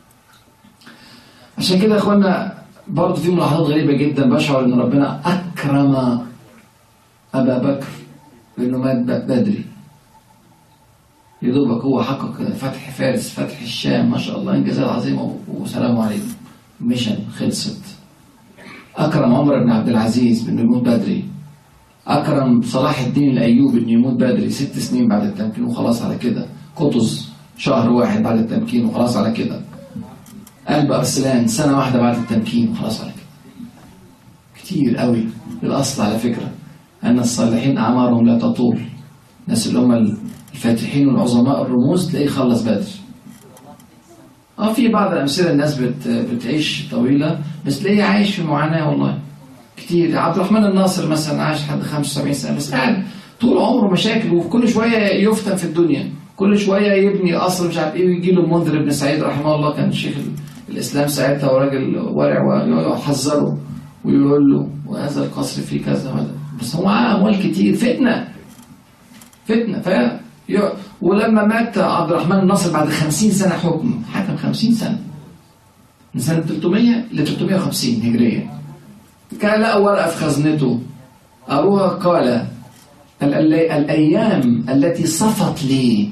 عشان كده يا اخوانا برضه في ملاحظات غريبة جدا بشعر ان ربنا اكرم ابا بكر بانه مات بدري يا دوبك هو حقق فتح فارس فتح الشام ما شاء الله انجازات عظيمة وسلام عليكم ميشن خلصت اكرم عمر بن عبد العزيز بانه يموت بدري اكرم صلاح الدين الايوبي انه يموت بدري ست سنين بعد التمكين وخلاص على كده قطز شهر واحد بعد التمكين وخلاص على كده قلب أرسلان سنة واحدة بعد التمكين وخلاص على كده كتير قوي الأصل على فكرة أن الصالحين أعمارهم لا تطول الناس اللي هم الفاتحين والعظماء الرموز تلاقيه خلص بدري اه في بعض الأمثلة الناس بت بتعيش طويلة بس تلاقيه عايش في معاناة والله كتير عبد الرحمن الناصر مثلا عايش لحد 75 سنة بس قاعد طول عمره مشاكل وكل شوية يفتن في الدنيا كل شوية يبني قصر مش عارف ايه ويجي له منذر بن سعيد رحمه الله كان شيخ الإسلام ساعتها وراجل ورع ويحذره ويقول له وهذا القصر فيه كذا وهذا بس هو معاه أموال كتير فتنة فتنة ف ولما مات عبد الرحمن الناصر بعد 50 سنة حكم حكم 50 سنة من سنة 300 ل 350 هجرية كان لقى ورقة في خزنته أبوها قال الأيام التي صفت لي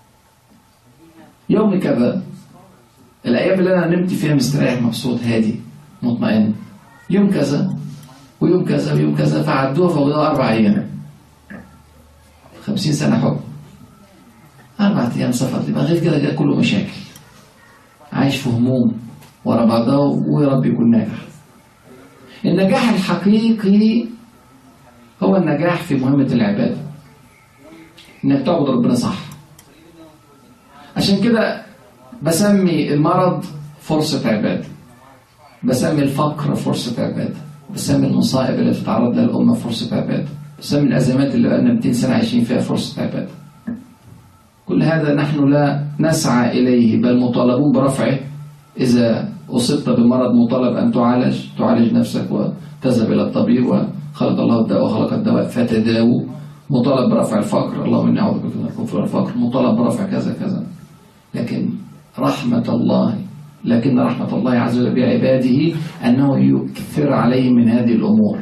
يوم كذا الأيام اللي أنا نمت فيها مستريح مبسوط هادي مطمئن يوم كذا ويوم كذا ويوم كذا فعدوها فوضوها أربع أيام خمسين سنة حكم أربعة أيام صفت لي غير كده كله مشاكل عايش في هموم ورا بعضها ويا رب يكون ناجح النجاح الحقيقي هو النجاح في مهمة العبادة انك تعبد ربنا صح عشان كده بسمي المرض فرصة عبادة بسمي الفقر فرصة عبادة بسمي المصائب اللي تتعرض لها الأمة فرصة عبادة بسمي الأزمات اللي بقالنا 200 سنة عايشين فيها فرصة عبادة كل هذا نحن لا نسعى إليه بل مطالبون برفعه إذا أصبت بمرض مطالب أن تعالج تعالج نفسك وتذهب إلى الطبيب وخلق الله الدواء وخلق الدواء فتداووا مطالب برفع الفقر اللهم إني أعوذ بك من الكفر والفقر مطالب برفع كذا كذا لكن رحمة الله لكن رحمة الله عز وجل بعباده أنه يكثر عليهم من هذه الأمور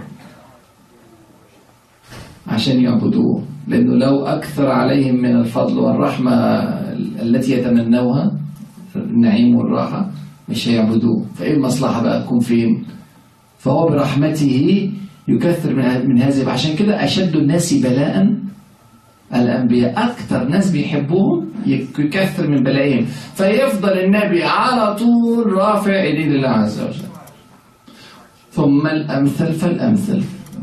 عشان يعبدوه لأنه لو أكثر عليهم من الفضل والرحمة التي يتمنوها النعيم والراحة مش هيعبدوه فإيه المصلحة بقى تكون فين فهو برحمته يكثر من من هذه عشان كده أشد الناس بلاء الأنبياء أكثر ناس بيحبوهم يكثر من بلائهم فيفضل النبي على طول رافع إيديه لله عز وجل ثم الأمثل فالأمثل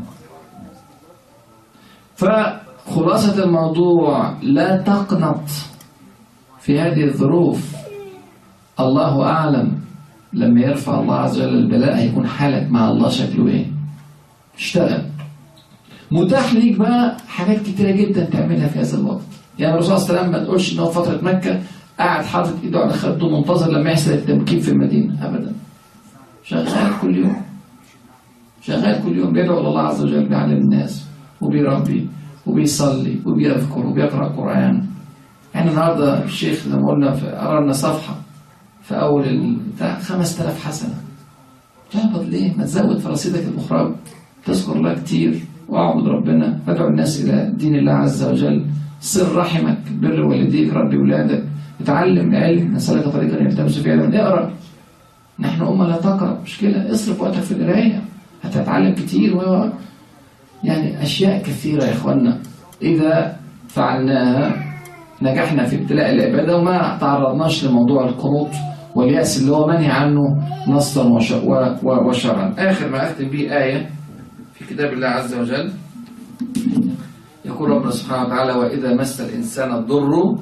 فخلاصة الموضوع لا تقنط في هذه الظروف الله أعلم لما يرفع الله عز وجل البلاء هيكون حالك مع الله شكله ايه اشتغل متاح ليك بقى حاجات كتيرة جدا تعملها في هذا الوقت يعني الرسول صلى الله عليه وسلم ما تقولش ان هو فترة مكة قاعد حاطط ايده على خده منتظر لما يحصل التمكين في المدينة ابدا شغال كل يوم شغال كل يوم بيدعو الله عز وجل بيعلم الناس وبيربي وبيصلي وبيذكر وبيقرأ قرآن احنا النهارده الشيخ لما قلنا في- قرا لنا صفحة في أول ال- بتاع 5000 حسنة تهبط ليه؟ ما تزود في رصيدك الأخرى تذكر الله كتير واعبد ربنا وادعو الناس إلى دين الله عز وجل صل رحمك بر والديك ربي ولادك اتعلم علم نسألك طريقا يلتمس فيها علما اقرا نحن أمة لا تقرأ مشكلة اصرف وقتك في القراية هتتعلم كتير و يعني أشياء كثيرة يا إخوانا إذا فعلناها نجحنا في ابتلاء العبادة وما تعرضناش لموضوع القنوط واليأس اللي هو منهي عنه نصا وش- و- و- وشرعا آخر ما أختم به آية في كتاب الله عز وجل يقول ربنا سبحانه وتعالى وإذا مس الإنسان الضر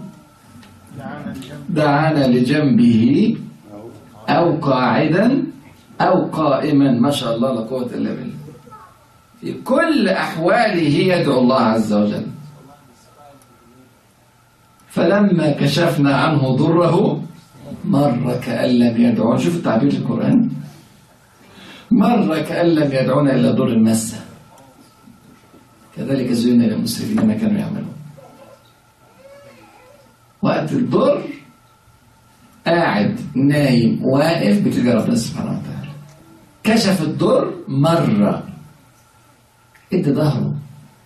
دعانا لجنبه أو قاعدا أو قائما ما شاء الله لا قوة إلا بالله في كل أحواله يدعو الله عز وجل فلما كشفنا عنه ضره مر كأن لم يدعونا شوف التعبير في القرآن مر كأن لم يدعونا إلى ضر مسه كذلك زين للمسرفين ما كانوا يعملون وقت الضر قاعد نايم واقف بتلقى ربنا سبحانه وتعالى كشف الضر مرة ادى ظهره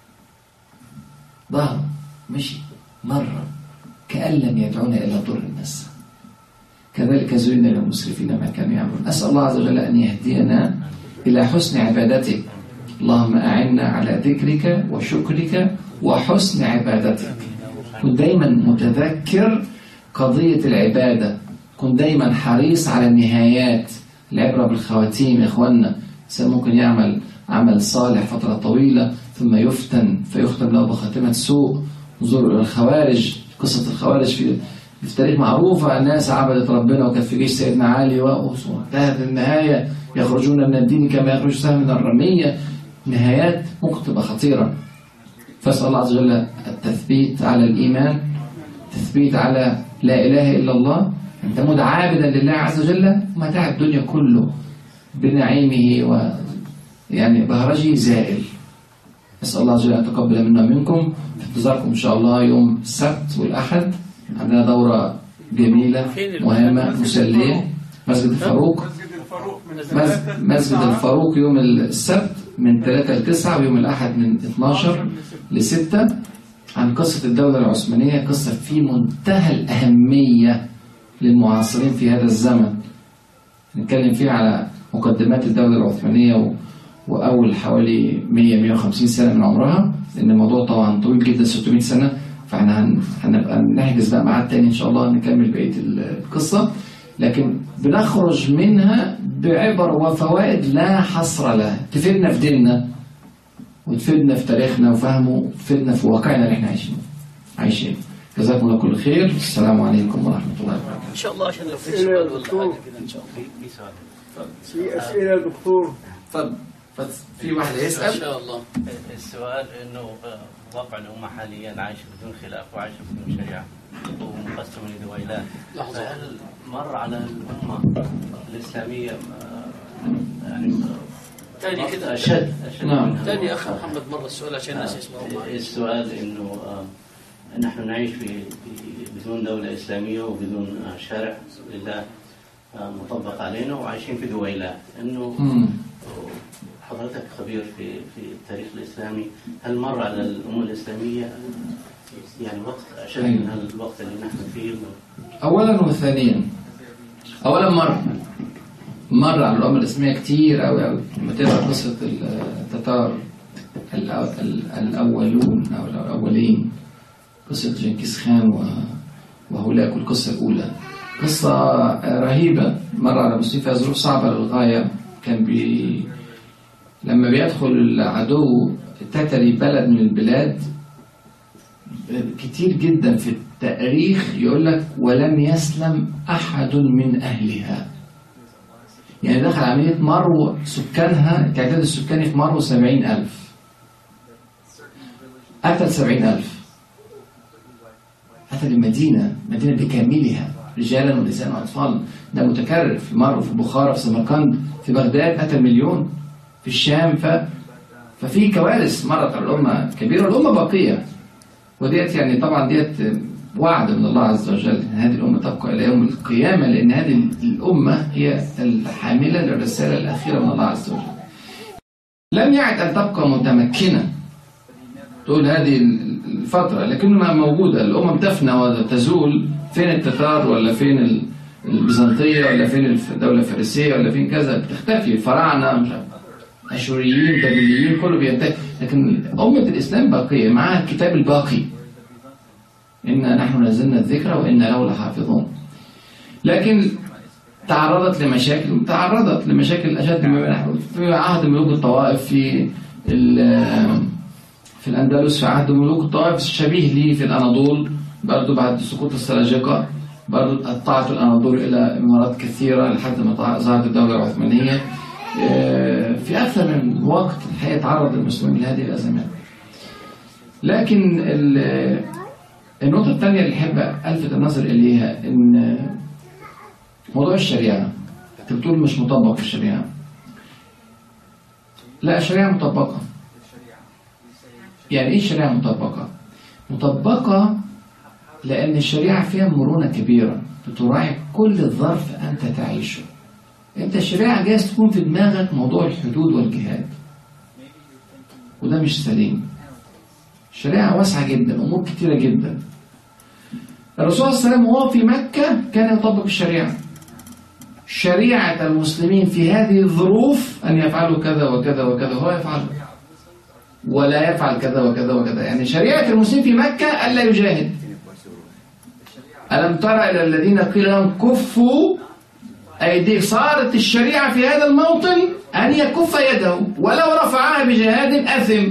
ظهره مشي مرة كأن لم يدعونا إلى ضر الناس كذلك زين للمسرفين ما كانوا يعملون أسأل الله عز وجل أن يهدينا إلى حسن عبادتك اللهم أعنا على ذكرك وشكرك وحسن عبادتك كن دايما متذكر قضية العبادة كن دايما حريص على النهايات العبرة بالخواتيم يا إخوانا الإنسان ممكن يعمل عمل صالح فترة طويلة ثم يفتن فيختم له بخاتمة سوء انظروا إلى الخوارج قصة الخوارج في في التاريخ معروفة الناس عبدت ربنا وكانت في جيش سيدنا علي وانتهت النهاية يخرجون من الدين كما يخرج سهم من الرمية نهايات ممكن تبقى خطيرة فاسأل الله عز وجل التثبيت على الإيمان تثبيت على لا إله إلا الله أن تموت عابدا لله عز وجل متاع الدنيا كله بنعيمه و يعني بهرجه زائل نسأل الله عز وجل أن يتقبل منا ومنكم في انتظاركم إن شاء الله يوم السبت والأحد عندنا دورة جميلة مهمة مسلية مسجد الفاروق مس- مسجد الفاروق يوم السبت من 3 ل 9 ويوم الأحد من 12 ل 6 عن قصة الدولة العثمانية قصة في منتهى الأهمية للمعاصرين في هذا الزمن نتكلم فيها على مقدمات الدولة العثمانية و... وأول حوالي 100-150 سنة من عمرها لأن الموضوع طبعا طويل جدا 600 سنة فاحنا هن... هنبقى نحجز بقى ميعاد تاني إن شاء الله نكمل بقية القصة لكن بنخرج منها بعبر وفوائد لا حصر لها تفيدنا في ديننا وتفيدنا في تاريخنا وفهمه وتفيدنا في واقعنا اللي احنا عايشينه عايشين جزاكم الله كل خير السلام عليكم ورحمة الله وبركاته ان شاء الله عشان لو في سؤال ولا حاجه كده ان شاء الله في أسئلة يا دكتور اتفضل في واحد ان يسأل شاء الله السؤال انه آه، واقع الامه حاليا عايشه بدون خلاف وعايشه بدون شريعه ومقسمه لدويلات لحظة. فهل مر على الامه الاسلاميه آه، يعني تاني كده اشد اشد نعم. منها. تاني اخ محمد مره السؤال عشان الناس يسمعوا معي السؤال انه آه، نحن نعيش في في- بدون دوله اسلاميه وبدون آه، شرع لله آه، مطبق علينا وعايشين في دويلات انه مم. حضرتك خبير في في التاريخ الاسلامي هل مر على الامه الاسلاميه يعني وقت اشد أيوة. من هذا الوقت اللي نحن فيه أولا وثانيا أولا مر مر على الأمة الإسلامية كتير أوي أوي لما تقرأ قصة التتار الأو- ال- الأولون أو الأولين قصة جنكيز خان و- وهولاك القصة الأولى قصة رهيبة مر على المسلمين فيها ظروف صعبة للغاية كان بي لما بيدخل العدو التتري بلد من البلاد كتير جدا في التاريخ يقول لك ولم يسلم أحد من أهلها يعني دخل عملية مرو سكانها التعداد السكاني في مرو سبعين ألف قتل سبعين ألف قتل المدينة المدينة بكاملها رجالا ونساء وأطفال ده متكرر في مرو في بخارى في سمرقند في بغداد قتل مليون في الشام ف... ففي كوارث مرت على الأمة كبيرة والأمة باقية وديت يعني طبعا ديت وعد من الله عز وجل ان هذه الامه تبقى الى يوم القيامه لان هذه الامه هي الحامله للرساله الاخيره من الله عز وجل. لم يعد ان تبقى متمكنه طول هذه الفتره لكنها موجوده الامم تفنى وتزول فين التتار ولا فين ال- البيزنطيه ولا فين الدوله الفارسيه ولا فين كذا بتختفي الفراعنه مش عارف اشوريين بابليين كله بينتهي لكن امه الاسلام باقيه معها الكتاب الباقي إنا نحن نزلنا الذكر وإنا له لحافظون لكن تعرضت لمشاكل تعرضت لمشاكل أشد مما نحن في عهد ملوك الطوائف في ال- في الأندلس في عهد ملوك الطوائف الشبيه ليه في الأناضول برضه بعد سقوط السلاجقة برضه قطعت الأناضول إلى إمارات كثيرة لحد ما طلع- ظهرت الدولة العثمانية آه، في أكثر من وقت الحقيقة تعرض المسلمين لهذه الأزمات لكن ال- النقطة الثانية اللي أحب ألفت النظر إليها إن موضوع الشريعة أنت بتقول مش مطبق في الشريعة لا الشريعة مطبقة يعني إيه الشريعة مطبقة؟ مطبقة لأن الشريعة فيها مرونة كبيرة بتراعي كل ظرف أنت تعيشه أنت الشريعة جايز تكون في دماغك موضوع الحدود والجهاد وده مش سليم الشريعة واسعة جدا أمور كتيرة جدا الرسول صلى الله عليه وسلم وهو في مكة كان يطبق الشريعة شريعة المسلمين في هذه الظروف أن يفعلوا كذا وكذا وكذا هو يفعل ولا يفعل كذا وكذا وكذا يعني شريعة المسلمين في مكة ألا يجاهد ألم ترى إلى الذين قيل لهم كفوا أيديه صارت الشريعة في هذا الموطن أن يكف يده ولو رفعها بجهاد أثم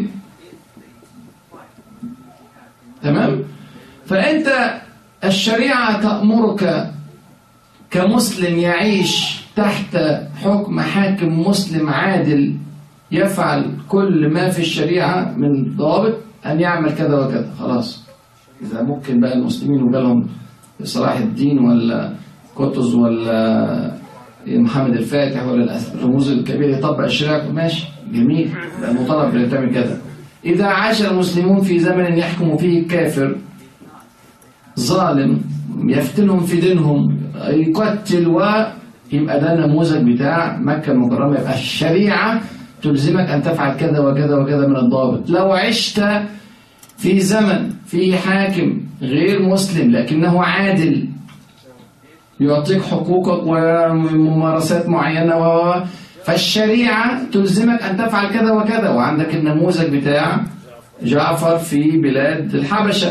تمام فأنت الشريعة تأمرك كمسلم يعيش تحت حكم حاكم مسلم عادل يفعل كل ما في الشريعة من ضوابط أن يعمل كذا وكذا خلاص إذا ممكن بقى المسلمين وجالهم صلاح الدين ولا قطز ولا محمد الفاتح ولا الرموز الكبيرة يطبق الشريعة ماشي جميل يبقى مطالب بأن تعمل كذا إذا عاش المسلمون في زمن يحكم فيه الكافر ظالم يفتنهم في دينهم يقتل ويبقى ده النموذج بتاع مكة المكرمة يبقى الشريعة تلزمك أن تفعل كذا وكذا وكذا من الضوابط لو عشت في زمن فيه حاكم غير مسلم لكنه عادل يعطيك حقوقك وممارسات معينة و فالشريعة تلزمك أن تفعل كذا وكذا وعندك النموذج بتاع جعفر في بلاد الحبشة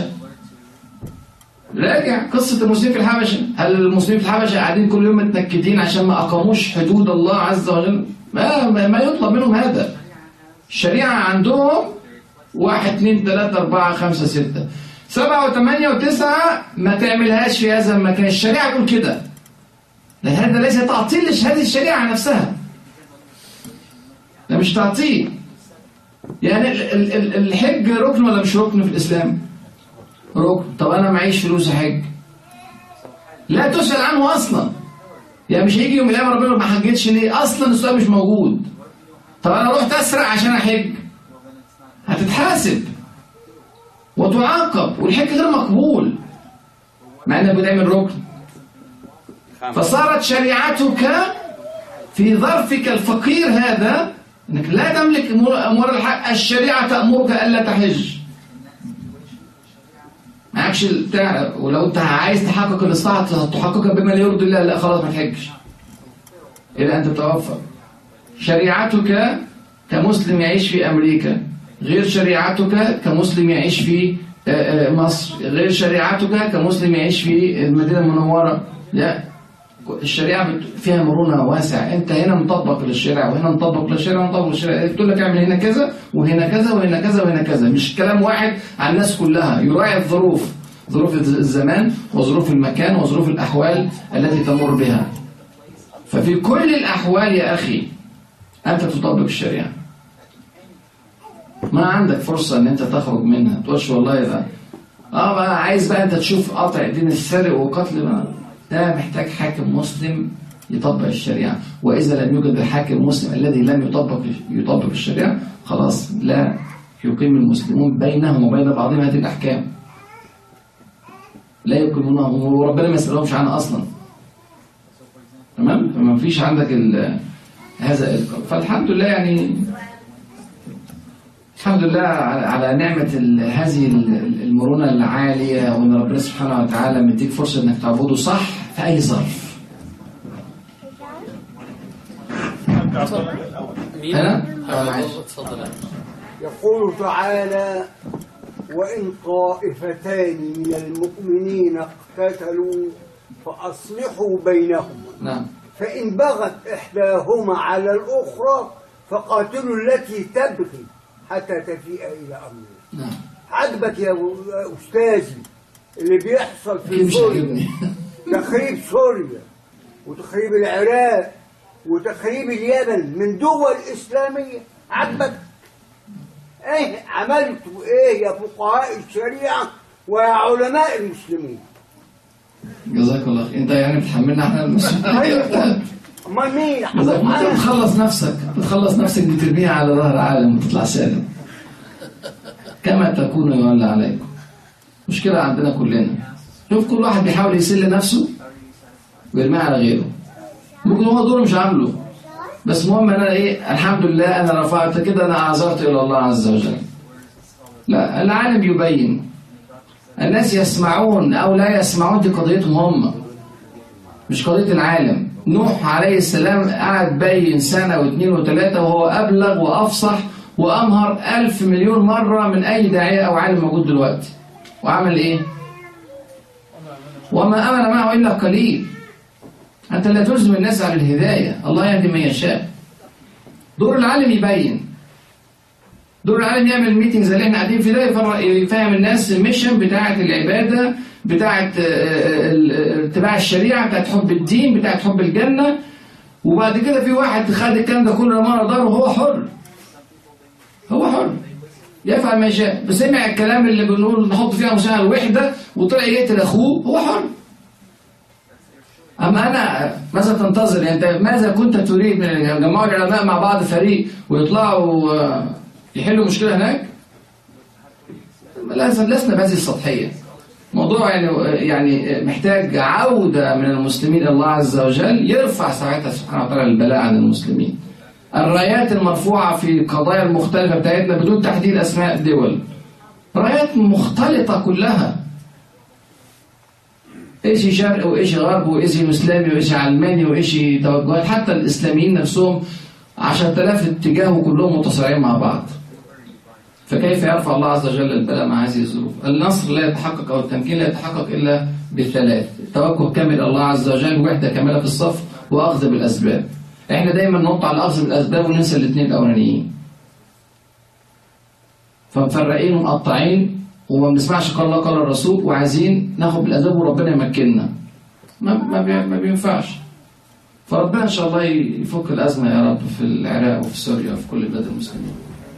راجع قصة المسلمين في الحبشة هل المسلمين في الحبشة قاعدين كل يوم متنكدين عشان ما أقاموش حدود الله عز وجل ما, ما ما يطلب منهم هذا الشريعة عندهم واحد اثنين ثلاثة أربعة خمسة ستة سبعة وثمانية وتسعة ما تعملهاش في هذا المكان الشريعة تقول كده لأن هذا ليس تعطيل لهذه الشريعة نفسها ده مش تعطيل يعني ال- ال- ال- الحج ركن ولا مش ركن في الإسلام ركن طب أنا معيش فلوس أحج لا تسأل عنه أصلا يعني مش هيجي يوم القيامة ربنا ما حجتش ليه أصلا السؤال مش موجود طب أنا رحت أسرق عشان أحج هتتحاسب وتعاقب والحج غير مقبول مع انه بتعمل ركن فصارت شريعتك في ظرفك الفقير هذا انك لا تملك امور أموال الحق الشريعه تامرك الا تحج معكش البتاع ولو انت عايز تحقق الاصلاح تحققها بما لا يرضي الله لا خلاص ما تحجش اذا انت تتوفر شريعتك كمسلم يعيش في امريكا غير شريعتك كمسلم يعيش في آه، آه، مصر غير شريعتك كمسلم يعيش في المدينة المنورة لا الشريعة بت- فيها مرونة واسعة انت هنا مطبق للشريعة وهنا مطبق للشريعة ومطبق للشريعة بتقول لك اعمل هنا كذا وهنا كذا وهنا كذا وهنا كذا مش كلام واحد على الناس كلها يراعي الظروف ظروف الز- الزمان وظروف المكان وظروف الأحوال التي تمر بها ففي كل الأحوال يا أخي أنت تطبق الشريعة ما عندك فرصة إن أنت تخرج منها تقولش والله ده اه بقى عايز بقى انت تشوف قطع دين السرق وقتل بقى ده محتاج حاكم مسلم يطبق الشريعة وإذا لم يوجد الحاكم المسلم الذي لم يطبق يطبق الشريعة خلاص لا يقيم المسلمون بينهم وبين بعضهم هذه الأحكام لا يقيمونها وربنا ما يسألهمش عنها أصلا تمام فما فيش عندك ال- هذا ال- فالحمد لله يعني الحمد لله على على نعمة ال- هذه ال- المرونة العالية وإن ربنا سبحانه وتعالى مديك فرصة إنك تعبده صح في أي ظرف. مين؟ أنا؟ آه، آه، معلش. اتفضل يقول تعالى وإن طائفتان من المؤمنين اقتتلوا فأصلحوا بينهما نعم فإن بغت إحداهما على الأخرى فقاتلوا التي تبغي حتى تفيء إلى أمر الله. نعم عجبك يا أستاذي اللي بيحصل في أكيد مش سوريا عاجبني تخريب سوريا وتخريب العراق وتخريب اليمن من دول إسلامية عجبك ايه عملتوا ايه يا فقهاء الشريعة ويا علماء المسلمين جزاك الله خير أنت يعني بتحملنا إحنا المسلمين ايوه امال مين جزاك الله خير. بتخلص نفسك بتخلص نفسك بترميها على ظهر العالم وتطلع سالم كما تكون يولى عليكم مشكلة عندنا كلنا شوف كل واحد بيحاول يسل نفسه ويرميها على غيره ممكن هو دوره مش عامله بس المهم انا ايه الحمد لله انا رفعت كده انا اعذرت الى الله عز وجل لا العالم يبين الناس يسمعون او لا يسمعون دي قضيتهم هم مش قضية العالم نوح عليه السلام قعد بين سنة واثنين وثلاثة وهو أبلغ وأفصح وأمهر ألف مليون مرة من أي داعية أو عالم موجود دلوقتي وعمل إيه؟ وما آمن معه إلا قليل أنت لا تلزم الناس على الهداية الله يهدي من يشاء دور العالم يبين دور العالم يعمل ميتنج زي اللي احنا قاعدين فيه ده يفرق- يفهم الناس الميشن بتاعة العبادة بتاعة آه، آه، ال- آه، اتباع الشريعة بتاعة حب الدين بتاعة حب الجنة وبعد كده في واحد خد الكلام ده كله مرة دار وهو حر هو حر يفعل ما يشاء بسمع الكلام اللي بنقول نحط فيها مساحة الوحدة وطلع يقتل أخوه هو حر أما أنا ماذا تنتظر يعني أنت ماذا كنت تريد من يجمعوا العلماء مع بعض فريق ويطلعوا آه، يحلوا مشكلة هناك لازم لسنا بهذه السطحية موضوع يعني يعني محتاج عودة من المسلمين إلى الله عز وجل يرفع ساعتها سبحانه وتعالى البلاء عن المسلمين الرايات المرفوعة في القضايا المختلفة بتاعتنا بدون تحديد أسماء الدول رايات مختلطة كلها ايش شرق وايش غرب وايش اسلامي وايش علماني وايش توجهات حتى الاسلاميين نفسهم 10000 اتجاه وكلهم متصارعين مع بعض فكيف يرفع الله عز وجل البلاء مع هذه الظروف النصر لا يتحقق او التمكين لا يتحقق الا بالثلاث توجه كامل إلى الله عز وجل وحده كامله في الصف واخذ بالاسباب احنا دايما نقطع على الاخذ بالاسباب وننسى الاثنين الاولانيين فمفرقين ومقطعين وما بنسمعش قال الله قال الرسول وعايزين ناخد بالاسباب وربنا يمكننا ما ما, بي ما بينفعش فربنا ان شاء الله يفك الازمه يا رب في العراق وفي سوريا وفي كل بلاد المسلمين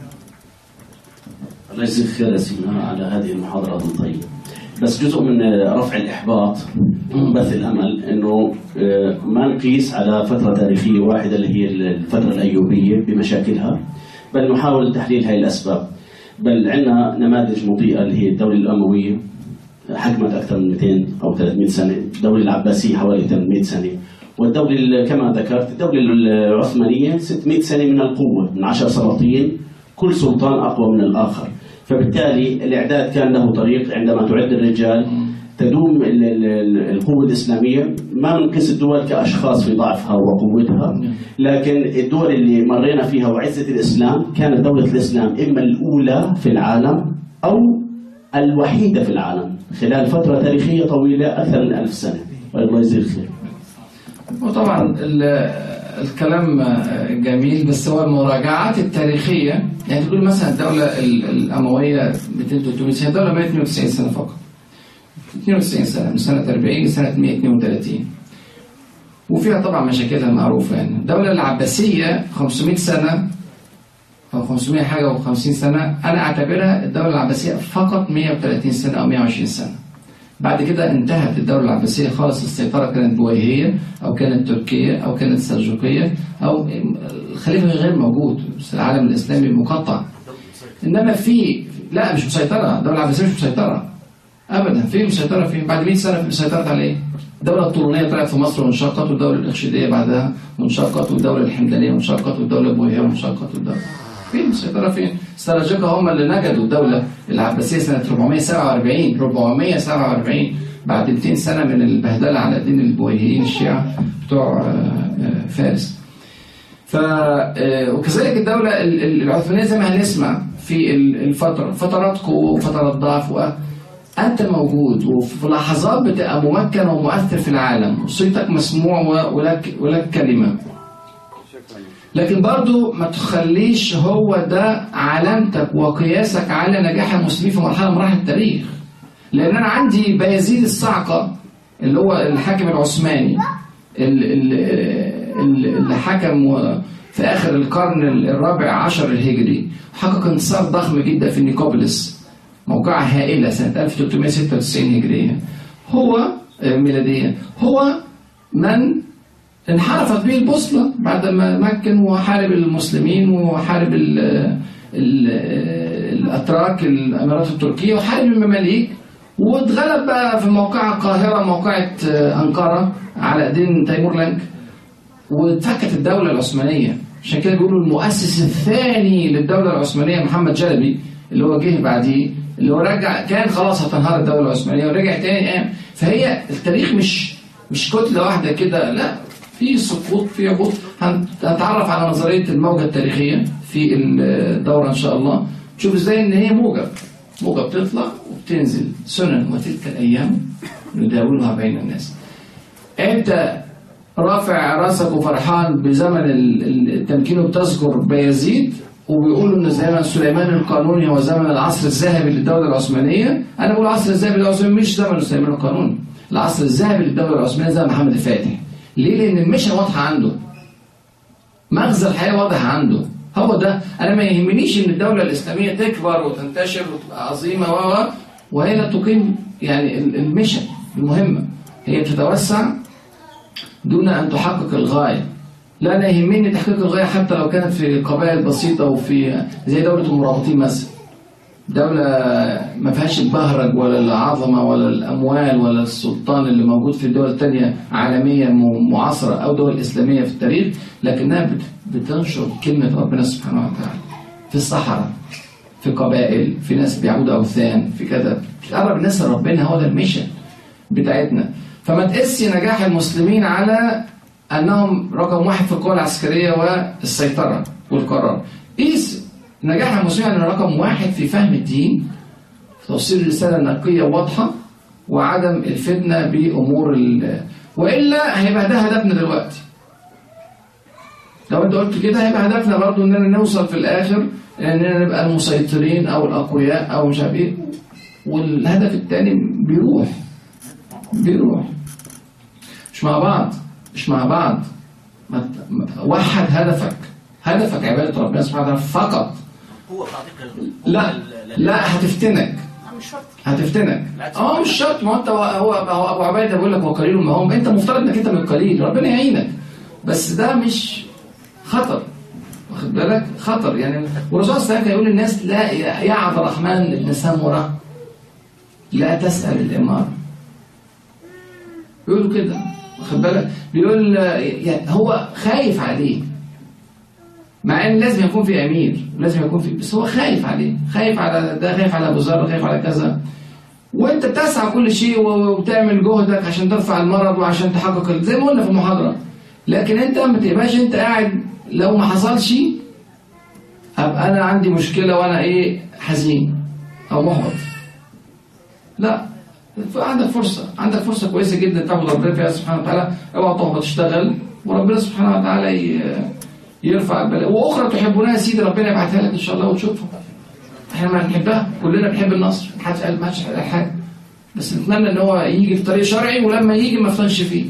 الله يجزيك خير يا سيدنا على هذه المحاضرة الطيبة بس جزء من رفع الإحباط وبث الأمل أنه آه، ما نقيس على فترة تاريخية واحدة اللي هي الفترة الأيوبية بمشاكلها بل نحاول تحليل هذه الأسباب بل عندنا نماذج مضيئة اللي هي الدولة الأموية حكمت أكثر من 200 أو 300 سنة الدولة العباسية حوالي 800 سنة والدولة ال- كما ذكرت الدولة العثمانية 600 سنة من القوة من 10 سلاطين كل سلطان أقوى من الآخر فبالتالي الإعداد كان له طريق عندما تعد الرجال تدوم ال- ال- ال- القوة الإسلامية ما نقيس الدول كأشخاص في ضعفها وقوتها لكن الدول اللي مرينا فيها وعزة الإسلام كانت دولة الإسلام إما الأولى في العالم أو الوحيدة في العالم خلال فترة تاريخية طويلة أكثر من ألف سنة الله يجزيه الخير وطبعا ال- الكلام جميل بس هو المراجعات التاريخية يعني تقول مثلا الدولة ال- الأموية 200 300 سنة الدولة 192 سنة فقط 92 سنة من سنة 40 لسنة 132 وفيها طبعا مشاكلها المعروفة يعني الدولة العباسية 500 سنة أو 500 حاجة و50 سنة أنا أعتبرها الدولة العباسية فقط 130 سنة أو 120 سنة بعد كده انتهت الدولة العباسية خالص السيطرة كانت بويهية أو كانت تركية أو كانت سلجوقية أو الخليفة غير موجود بس العالم الإسلامي مقطع إنما في لا مش مسيطرة الدولة العباسية مش مسيطرة أبدا في مسيطرة في بعد 100 سنة سيطرت على إيه؟ الدولة الطولونية طلعت في مصر وانشقت والدولة الإرشيدية بعدها وانشقت والدولة الحمدانية وانشقت والدولة البويهية وانشقت والدولة فين المسيطرة فين؟ السلاجقة هم اللي نجدوا الدولة العباسية سنة 447 447 بعد 200 سنة من البهدلة على دين البويهيين الشيعة بتوع آه، آه، فارس. ف آه، وكذلك الدولة ال- ال- العثمانية زي ما هنسمع في ال- الفترة فترات قوة وفترات ضعف و... أنت موجود وفي لحظات بتبقى ممكن ومؤثر في العالم وصيتك مسموع و- ولك ولك كلمة شكرا لكن برضو ما تخليش هو ده علامتك وقياسك على نجاح المسلمين في مرحلة من مراحل التاريخ لأن أنا عندي بايزيد الصعقة اللي هو الحاكم العثماني ال- ال- ال- اللي حكم و- في آخر القرن الرابع عشر الهجري حقق انتصار ضخم جدا في نيكوبوليس موقعة هائلة سنة 1396 هجرية هو آه، ميلاديا هو من انحرفت به البوصلة بعد ما مكن وحارب المسلمين وحارب ال ال الأتراك الأمارات التركية وحارب المماليك واتغلب بقى في موقعة القاهرة موقعة آه، أنقرة على إيدين تيمور لانك واتفكت الدولة العثمانية عشان كده بيقولوا المؤسس الثاني للدولة العثمانية محمد جلبي اللي هو جه بعديه اللي هو رجع كان خلاص هتنهار الدولة العثمانية ورجع تاني قام فهي التاريخ مش مش كتلة واحدة كده لا في سقوط في هبوط هن- هنتعرف على نظرية الموجة التاريخية في الدورة إن شاء الله تشوف إزاي إن هي موجة موجة بتطلع وبتنزل سنن وتلك الأيام نداولها بين الناس أنت رافع راسك وفرحان بزمن ال- ال- التمكين وبتذكر بيزيد وبيقولوا ان زمن سليمان القانوني هو زمن العصر الذهبي للدوله العثمانيه انا بقول العصر الذهبي للدوله العثمانيه مش زمن سليمان القانوني العصر الذهبي للدوله العثمانيه زمن محمد الفاتح ليه لان المشن واضحه عنده مغزى الحياه واضح عنده هو ده انا ما يهمنيش ان الدوله الاسلاميه تكبر وتنتشر وتبقى عظيمه و و- وهي لا تقيم يعني ال- المشن المهمه هي بتتوسع دون أن تحقق الغاية لا أنا يهمني تحقيق الغاية حتى لو كانت في قبائل بسيطة وفي زي دولة المرابطين مثلا دولة ما فيهاش البهرج ولا العظمة ولا الأموال ولا السلطان اللي موجود في دول تانية عالمية م- معاصرة أو دول إسلامية في التاريخ لكنها بت- بتنشر كلمة ربنا سبحانه وتعالى في الصحراء في قبائل في ناس بيعبدوا أوثان في كذا بتقرب الناس لربنا هو ده الميشن بتاعتنا فما تقسي نجاح المسلمين على انهم رقم واحد في القوى العسكريه والسيطره والقرار قيس نجاح المسلمين على رقم واحد في فهم الدين في توصيل الرساله النقيه واضحه وعدم الفتنه بامور ال والا هيبقى ده هدفنا دلوقتي لو انت قلت كده هيبقى هدفنا برضو اننا نوصل في الاخر اننا نبقى المسيطرين او الاقوياء او مش عارف ايه والهدف الثاني بيروح بيروح مش مع بعض مش مع بعض ما ت- ما- وحد هدفك هدفك عبادة ربنا سبحانه وتعالى فقط هو تعطيك ال- لا ال- لا هتفتنك آه، مش شرط هتفتنك بالعكس. اه مش شرط ما هو انت هو, هو, هو ابو عبيده بيقول لك وقليل ما هم انت مفترض انك انت من القليل ربنا يعينك بس ده مش خطر واخد بالك خطر يعني والرسول صلى الله عليه وسلم كان يقول للناس لا يا يا عبد الرحمن بن سمره لا تسال الاماره بيقولوا كده واخد بالك بيقول يعني هو خايف عليه مع ان لازم يكون في امير لازم يكون في بس هو خايف عليه خايف على ده خايف على ابو ذر خايف على كذا وانت بتسعى كل شيء وبتعمل جهدك عشان ترفع المرض وعشان تحقق ال- زي ما قلنا في المحاضره لكن انت ما تبقاش انت قاعد لو ما حصلش ابقى انا عندي مشكله وانا ايه حزين او محبط لا عندك فرصة عندك فرصة كويسة جدا تعبد ربنا فيها سبحانه وتعالى اوعى تهبط تشتغل وربنا سبحانه وتعالى ي- يرفع البلاء واخرى تحبونها يا سيدي ربنا يبعتها لك ان شاء الله وتشوفها احنا ما بنحبها كلنا بنحب النصر ما حدش قال ما حدش قال حاجه بس نتمنى ان هو يجي في طريق شرعي ولما يجي ما يفطنش فيه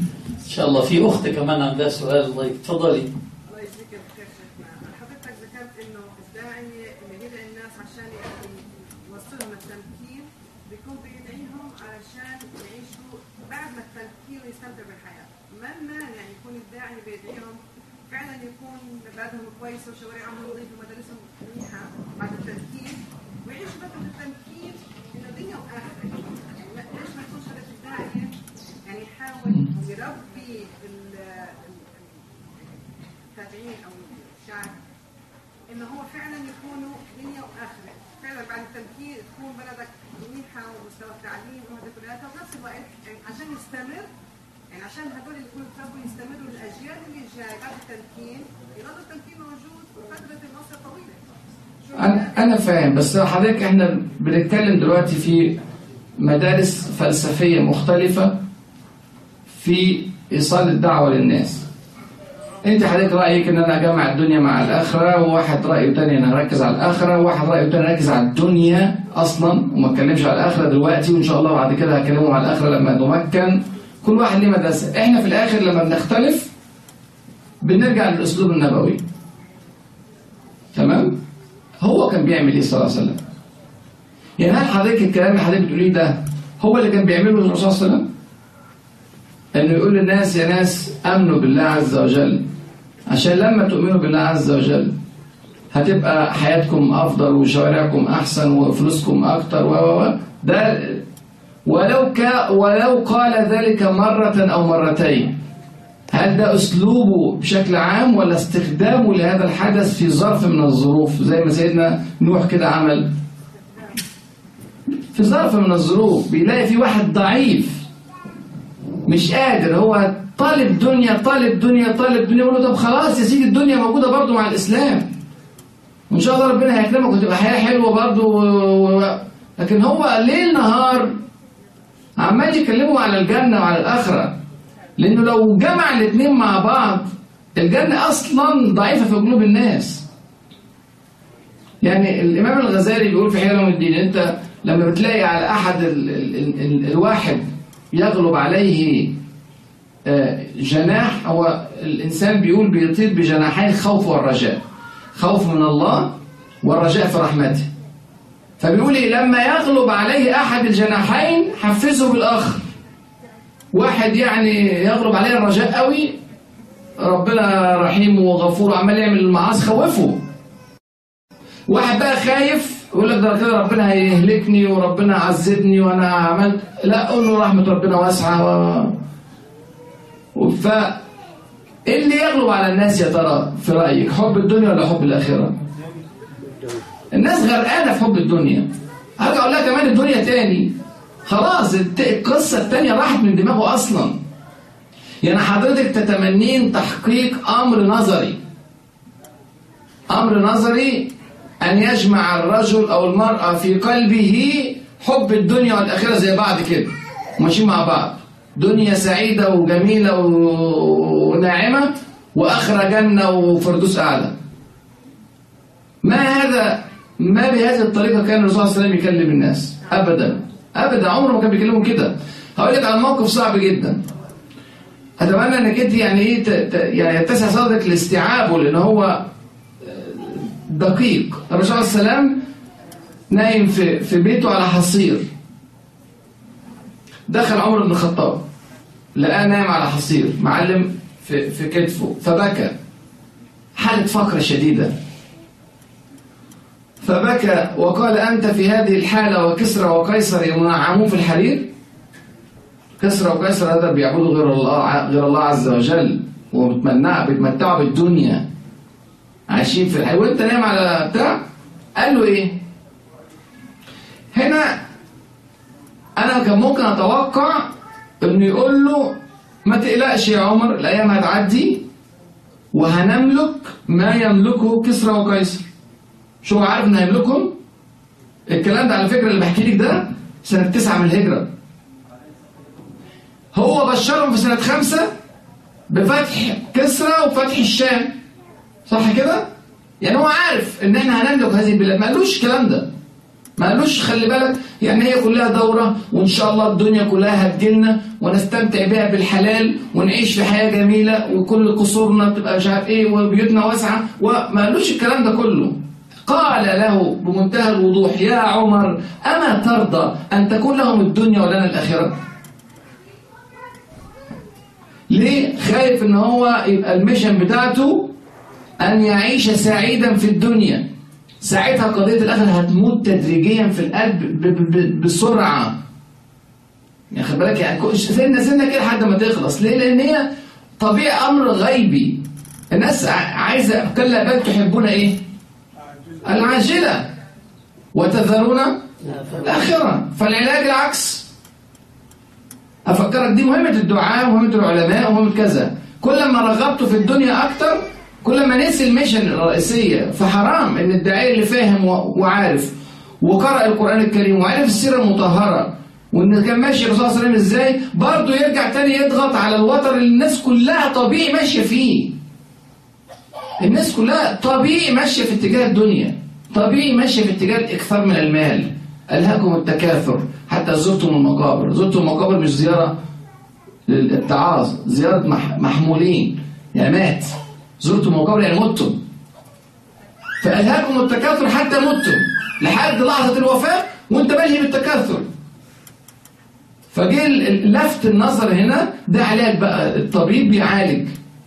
إن شاء الله في أخت كمان عندها سؤال الله تفضلي الله يجزيك الخير شيخنا حضرتك ذكرت انه الداعي اللي بيدعي الناس عشان يوصلهم التمكين بيكون بيدعيهم علشان يعيشوا بعد ما التمكين يستمتعوا بالحياه ما المانع يكون الداعي اللي بيدعيهم فعلا يكون بلدهم كويسه وشوارعهم نظيفه ومدارسهم منيحه بعد التمكين ويعيشوا فتره التمكين انه دنيا واخره يعني ما- ليش ما يكونش هدف الداعيه يعني يحاول يربي ال- ال- التابعين او الشعب انه هو فعلا يكونوا دنيا واخره فعلا بعد التمكين تكون بلدك منيحه ومستوى التعليم وهذا كلها وفي نفس الوقت يعني عشان يستمر يعني عشان هدول اللي يكونوا تربوا يستمروا للاجيال اللي جاي بعد التمكين يضل التمكين موجود وفتره النصر طويله شو أنا أنا فاهم بس حضرتك إحنا بنتكلم دلوقتي في مدارس فلسفية مختلفة في إيصال الدعوة للناس. أنت حضرتك رأيك إن أنا أجمع الدنيا مع الآخرة وواحد رأيه تاني إن أنا أركز على الآخرة وواحد رأيه تاني أركز على الدنيا أصلا وما أتكلمش على الآخرة دلوقتي وإن شاء الله بعد كده هكلمه على الآخرة لما نمكن كل واحد ليه مدرسة. إحنا في الآخر لما بنختلف بنرجع للأسلوب النبوي. تمام؟ هو كان بيعمل ايه صلى الله عليه وسلم؟ يعني هل حضرتك الكلام اللي حضرتك بتقوليه ده هو اللي كان بيعمله الرسول صلى الله عليه وسلم؟ انه يقول للناس يا ناس امنوا بالله عز وجل عشان لما تؤمنوا بالله عز وجل هتبقى حياتكم افضل وشوارعكم احسن وفلوسكم اكتر و و و ده ولو كا ولو قال ذلك مرة او مرتين هل ده أسلوبه بشكل عام ولا استخدامه لهذا الحدث في ظرف من الظروف زي ما سيدنا نوح كده عمل في ظرف من الظروف بيلاقي في واحد ضعيف مش قادر هو طالب دنيا طالب دنيا طالب دنيا يقول له طب خلاص يا سيدي الدنيا موجودة برضه مع الإسلام وإن شاء الله ربنا هيكرمك وتبقى حياة حلوة برضه و... و... لكن هو ليل نهار عمال يكلموا على الجنة وعلى الآخرة لأنه لو جمع الاثنين مع بعض الجنة أصلا ضعيفة في قلوب الناس يعني الإمام الغزالي بيقول في حياة يوم الدين أنت لما بتلاقي على أحد ال ال ال ال الواحد يغلب عليه آه، جناح هو الإنسان بيقول بيطير بجناحين الخوف والرجاء خوف من الله والرجاء في رحمته فبيقول إيه لما يغلب عليه أحد الجناحين حفزه بالآخر واحد يعني يغلب عليه الرجاء قوي ربنا رحيم وغفور وعمال يعمل المعاصي خوفه واحد بقى خايف يقول لك ده كده ربنا هيهلكني وربنا عذبني وانا عملت لا قول له رحمه ربنا واسعه و... ف ايه اللي يغلب على الناس يا ترى في رايك حب الدنيا ولا حب الاخره الناس غرقانه في حب الدنيا هرجع اقول لها كمان الدنيا تاني خلاص الت- القصه التانيه راحت من دماغه اصلا يعني حضرتك تتمنين تحقيق امر نظري امر نظري ان يجمع الرجل او المراه في قلبه حب الدنيا والاخره زي بعض كده ماشيين مع بعض دنيا سعيده وجميله و- وناعمه واخره جنه وفردوس اعلى ما هذا ما بهذه الطريقه كان الرسول صلى الله عليه وسلم يكلم الناس ابدا ابدا عمره ما كان بيكلمهم كده هقول لك على موقف صعب جدا اتمنى انك انت يعني ايه ت- ت- يعني يتسع صدرك لاستيعابه لان هو دقيق الرسول صلى الله عليه وسلم نايم في في بيته على حصير دخل عمر بن الخطاب لقاه نايم على حصير معلم في في كتفه فبكى حالة فقر شديدة فبكى وقال أنت في هذه الحالة وكسرى وقيصر ينعمون في الحرير كسرى وقيصر هذا بيعبدوا غير الله غير الله عز وجل وبتمنع بيتمتعوا بالدنيا عايشين في الحياة وانت نايم على بتاع قال له ايه هنا انا كان ممكن اتوقع انه يقول له ما تقلقش يا عمر الايام هتعدي وهنملك ما يملكه كسرى وقيصر شو هو عارف ان هيملكهم الكلام ده على فكره اللي بحكي لك ده سنه تسعة من الهجره هو بشرهم في سنه خمسة بفتح كسرى وفتح الشام صح كده؟ يعني هو عارف ان احنا هنملك هذه البلاد ما قالوش الكلام ده ما قالوش خلي بالك يعني هي كلها دورة وإن شاء الله الدنيا كلها هتجيلنا ونستمتع بها بالحلال ونعيش في حياة جميلة وكل قصورنا تبقى مش عارف إيه وبيوتنا واسعة وما قالوش الكلام ده كله قال له بمنتهى الوضوح يا عمر أما ترضى أن تكون لهم الدنيا ولنا الآخرة ليه خايف ان هو يبقى الميشن بتاعته ان يعيش سعيدا في الدنيا ساعتها قضية الآخرة هتموت تدريجيا في القلب ب- ب- ب- بسرعة يعني خد بالك يعني كل- سنة سنة كده لحد ما تخلص ليه؟ لأن هي طبيعي أمر غيبي الناس ع- عايزة كلا بل تحبون إيه؟ العاجلة وتذرون الآخرة فالعلاج العكس أفكرك دي مهمة الدعاء ومهمة العلماء ومهمة كذا كل ما رغبته في الدنيا أكتر كل ما نسي الميشن الرئيسية فحرام إن الداعية اللي فاهم و- وعارف وقرأ القرآن الكريم وعرف السيرة المطهرة وإن كان ماشي الرسول صلى الله عليه وسلم إزاي برضه يرجع تاني يضغط على الوتر اللي الناس كلها طبيعي ماشية فيه الناس كلها طبيعي ماشية في اتجاه الدنيا طبيعي ماشية في اتجاه الإكثار من المال ألهاكم التكاثر حتى زرتم المقابر زرتم المقابر مش زيارة للاتعاظ زيارة مح محمولين يعني مات زرتم المقابر يعني متم فألهاكم التكاثر حتى متم لحد لحظة الوفاة وانت ملهي بالتكاثر فجه ال- ال- لفت النظر هنا ده علاج بقى الطبيب بيعالج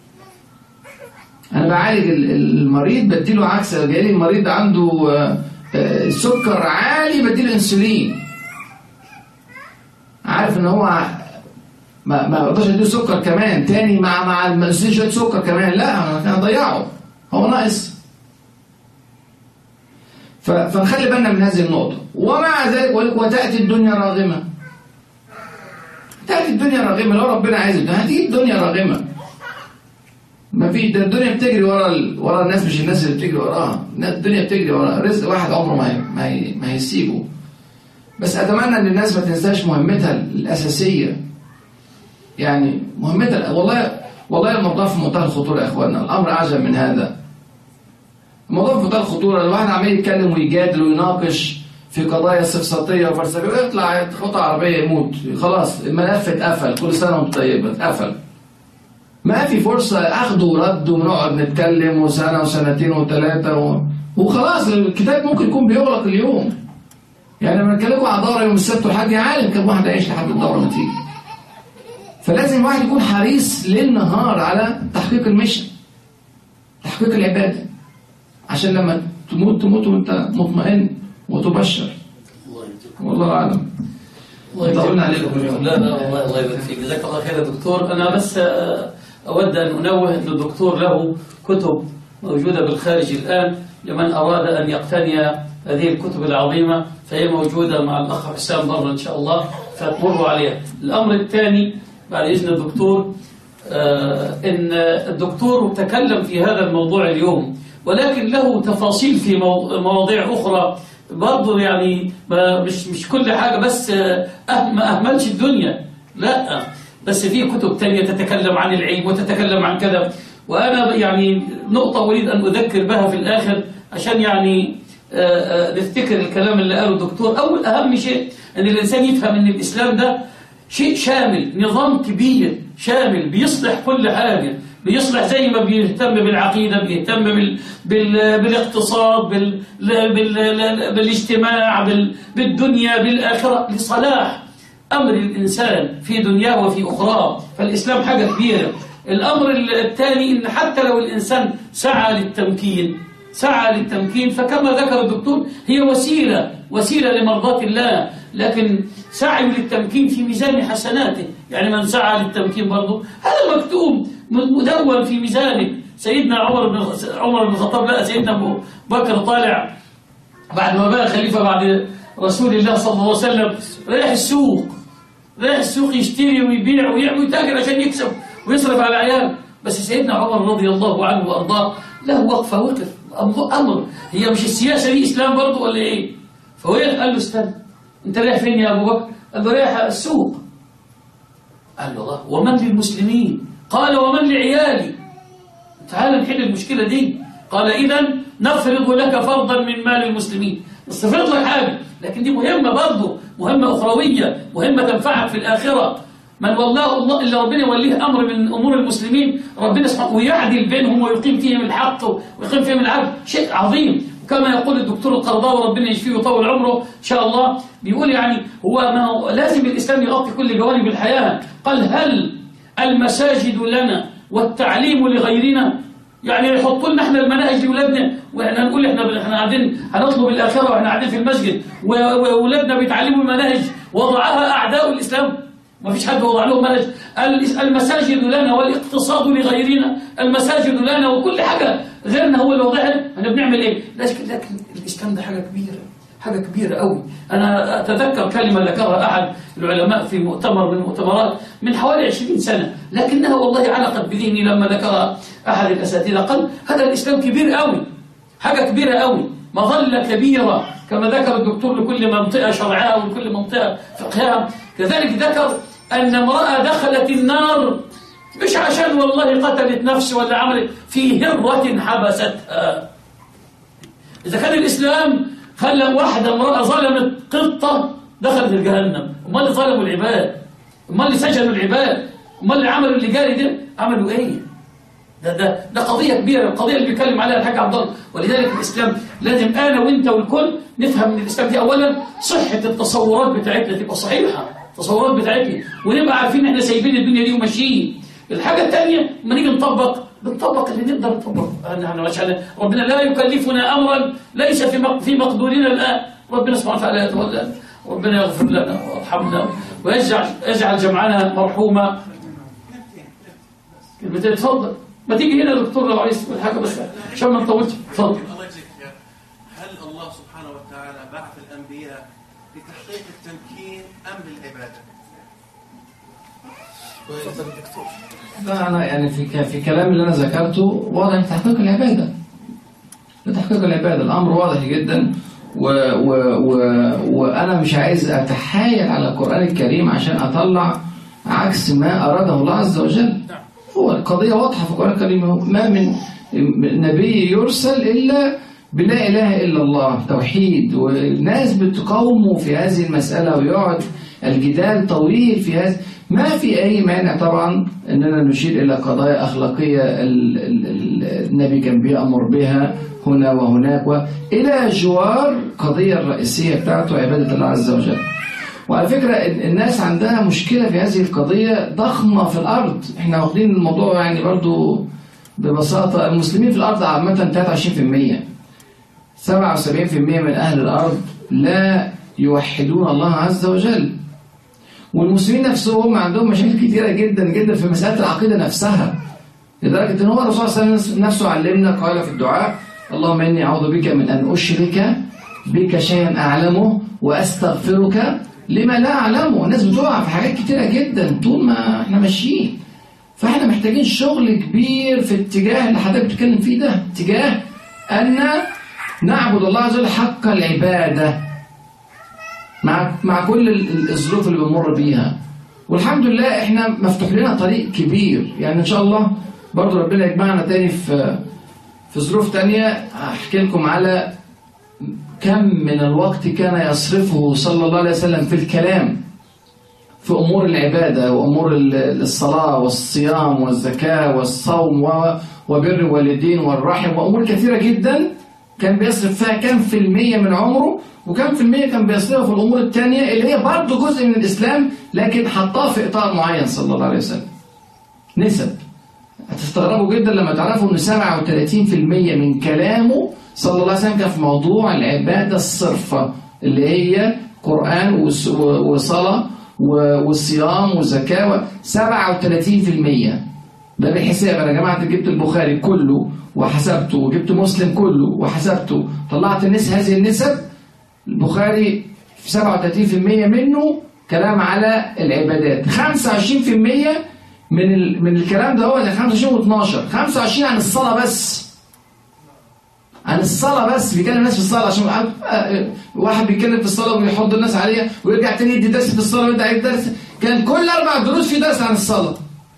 انا بعالج ال- المريض بديله عكس جاي لي المريض عنده آه، آه، سكر عالي بديله انسولين عارف ان هو ما ما بقدرش اديله سكر كمان تاني مع مع الانسولين شويه سكر كمان لا انا هضيعه هو ناقص ف- فنخلي بالنا من هذه النقطة ومع ذلك وتأتي الدنيا راغمة تأتي الدنيا راغمة لو ربنا عايز الدنيا هتيجي الدنيا راغمة ما في ده الدنيا بتجري ورا ال... ورا الناس مش الناس اللي بتجري وراها الناس- الدنيا بتجري ورا رزق واحد عمره ما ي... ما, ي... ما هيسيبه بس اتمنى ان الناس ما تنساش مهمتها الاساسيه يعني مهمتها والله والله الموضوع في منتهى الخطوره يا اخوانا الامر اعجب من هذا الموضوع في منتهى الخطوره الواحد عمال يتكلم ويجادل ويناقش في قضايا سفسطيه وفلسفيه ويطلع خطأ عربيه يموت خلاص الملف اتقفل كل سنه وانت طيب اتقفل ما في فرصة أخذ ورد ونقعد نتكلم وسنة وسنتين وثلاثة و... وخلاص الكتاب ممكن يكون بيغلق اليوم يعني لما نتكلموا على دورة يوم السبت والحد عالم كم واحد هيعيش لحد الدورة ما تيجي فلازم الواحد يكون حريص ليل نهار على تحقيق المشن تحقيق العبادة عشان لما تموت تموت وانت مطمئن وتبشر الله يجزيك والله أعلم الله طولنا يجزيك. عليكم اليوم. لا لا والله الله يبارك فيك جزاك الله خير يا دكتور انا بس آه، اود ان انوه ان الدكتور له كتب موجوده بالخارج الان لمن اراد ان يقتني هذه الكتب العظيمه فهي موجوده مع الاخ حسام بره ان شاء الله فتمروا عليها الامر الثاني بعد اذن الدكتور آه، ان الدكتور تكلم في هذا الموضوع اليوم ولكن له تفاصيل في مو- مواضيع اخرى برضه يعني ما- مش مش كل حاجه بس آه، أه- ما اهملش الدنيا لا بس في كتب تانية تتكلم عن العلم وتتكلم عن كذا وانا يعني نقطه اريد ان اذكر بها في الاخر عشان يعني آه، آه، نفتكر الكلام اللي قاله الدكتور اول اهم شيء ان الانسان يفهم ان الاسلام ده شيء شامل نظام كبير شامل بيصلح كل حاجة بيصلح زي ما بيهتم بالعقيدة بيهتم بال بال بالاقتصاد بال بال بالاجتماع بال بالدنيا بالآخرة لصلاح أمر الإنسان في دنياه وفي أخراه فالإسلام حاجة كبيرة الأمر الثاني إن حتى لو الإنسان سعى للتمكين سعى للتمكين فكما ذكر الدكتور هي وسيلة وسيلة لمرضاة الله لكن سعي للتمكين في ميزان حسناته يعني من سعى للتمكين برضه هذا مكتوب مدون في ميزانه سيدنا عمر بن عمر بن الخطاب لا سيدنا أبو بكر طالع بعد ما بقى خليفة بعد رسول الله صلى الله عليه وسلم رايح السوق رايح السوق يشتري ويبيع ويعمل ويتاجر عشان يكسب ويصرف على العيال بس سيدنا عمر رضي الله عنه وارضاه له وقفه وقف أمر- امر هي مش السياسه دي اسلام برضه ولا ايه؟ فهو قال له استنى انت رايح فين يا ابو بكر؟ قال له رايح السوق قال له الله ومن للمسلمين؟ قال ومن لعيالي؟ تعال نحل المشكله دي قال اذا نفرض لك فرضا من مال المسلمين استفرد لك حاجة لكن دي مهمة برضه مهمة أخروية مهمة تنفعك في الآخرة من والله الله اللي ربنا يوليه أمر من أمور المسلمين ربنا سبحانه ويعدل بينهم ويقيم فيهم الحق ويقيم فيهم العدل شيء عظيم كما يقول الدكتور القرضاوي ربنا يشفيه ويطول عمره إن شاء الله بيقول يعني هو ما هو لازم الإسلام يغطي كل جوانب الحياة قال هل المساجد لنا والتعليم لغيرنا يعني يحطوا لنا احنا المناهج لاولادنا واحنا نقول احنا احنا قاعدين هنطلب الاخره واحنا قاعدين في المسجد و- واولادنا بيتعلموا المناهج وضعها اعداء الاسلام ما فيش حد وضع لهم منهج ال- المساجد لنا والاقتصاد لغيرنا المساجد لنا وكل حاجه غيرنا هو اللي وضعها احنا بنعمل ايه لكن لكن الاسلام ده حاجه كبيره حاجه كبيره قوي انا اتذكر كلمه ذكرها احد العلماء في مؤتمر من المؤتمرات من حوالي 20 سنه لكنها والله علقت بذهني لما ذكرها احد الاساتذه قال هذا الاسلام كبير قوي حاجه كبيره قوي مظله كبيره كما ذكر الدكتور لكل منطقه شرعها ولكل منطقه فقهها كذلك ذكر ان امراه دخلت النار مش عشان والله قتلت نفس ولا عملت في هره حبستها إذا كان الإسلام خلى واحدة امرأة ظلمت قطة دخلت الجهنم أمال اللي ظلموا العباد أمال اللي سجنوا العباد أمال اللي عملوا اللي جاري ده عملوا إيه ده ده ده قضية كبيرة القضية اللي بيتكلم عليها الحاج عبد الله ولذلك الإسلام لازم أنا وأنت والكل نفهم من الإسلام دي أولا صحة التصورات بتاعتنا تبقى صحيحة التصورات بتاعتنا ونبقى عارفين إحنا سايبين الدنيا دي وماشيين الحاجة الثانية لما نيجي نطبق بنطبق اللي نقدر نطبق احنا مش على ربنا لا يكلفنا امرا ليس في مق- في مقدورنا الان ربنا سبحانه وتعالى يتولى ربنا يغفر لنا ويرحمنا ويجعل يجعل جمعنا مرحوما كلمتين اتفضل ما تيجي هنا يا دكتور لو عايز تقول حاجه بس عشان ما نطولش اتفضل الله يجزيك خير هل الله سبحانه وتعالى بعث الأنبياء لتحقيق التمكين أم للعبادة؟ لا أنا يعني في ك- في كلام اللي أنا ذكرته واضح تحقيق العبادة لتحقيق العبادة الأمر واضح جدا و و و وأنا مش عايز أتحايل على القرآن الكريم عشان أطلع عكس ما أراده الله عز وجل هو القضية واضحة في القرآن الكريم هو ما من نبي يرسل إلا بلا إله إلا الله توحيد والناس بتقاوموا في هذه المسألة ويقعد الجدال طويل في هذا ما في أي مانع طبعا أننا نشير إلى قضايا أخلاقية ال- ال- ال- النبي كان بيأمر بها هنا وهناك وإلى جوار القضية الرئيسية بتاعته عبادة الله عز وجل وعلى فكرة ال- الناس عندها مشكلة في هذه القضية ضخمة في الأرض احنا واخدين الموضوع يعني برضو ببساطة المسلمين في الأرض عامة 23% 77% من أهل الأرض لا يوحدون الله عز وجل والمسلمين نفسهم عندهم مشاكل كتيرة جدا جدا في مسألة العقيدة نفسها لدرجة أن هو الرسول صلى الله عليه وسلم نفسه علمنا قال في الدعاء اللهم إني أعوذ بك من أن أشرك بك شيئا أعلمه وأستغفرك لما لا أعلمه الناس بتقع في حاجات كتيرة جدا طول ما احنا ماشيين فاحنا محتاجين شغل كبير في اتجاه اللي حضرتك بتتكلم فيه ده اتجاه أن نعبد الله عز وجل حق العبادة مع مع كل ال- ال- الظروف اللي بنمر بيها والحمد لله احنا مفتوح لنا طريق كبير يعني ان شاء الله برضو ربنا يجمعنا تاني في في ظروف تانية احكي لكم على كم من الوقت كان يصرفه صلى الله عليه وسلم في الكلام في امور العباده وامور ال- الصلاه والصيام والزكاه والصوم و- وبر الوالدين والرحم وامور كثيره جدا كان بيصرف فيها كم في المية من عمره وكم في المية كان بيصرفها في الأمور التانية اللي هي برضه جزء من الإسلام لكن حطها في إطار معين صلى الله عليه وسلم نسب هتستغربوا جدا لما تعرفوا ان 37% من كلامه صلى الله عليه وسلم كان في موضوع العباده الصرفه اللي هي قران وس- و- وصلاه و- والصيام والزكاه و- 37% ده بالحساب انا يا جماعه جبت البخاري كله وحسبته وجبت مسلم كله وحسبته طلعت النسب هذه النسب البخاري 37% منه كلام على العبادات 25% من ال... من الكلام ده هو ده 25 و12 25 عن الصلاه بس عن الصلاه بس بيكلم الناس في الصلاه عشان آه، واحد بيتكلم في الصلاه ويحض الناس عليها ويرجع تاني يدي درس في الصلاه ويدي عليه درس كان كل اربع دروس في درس عن الصلاه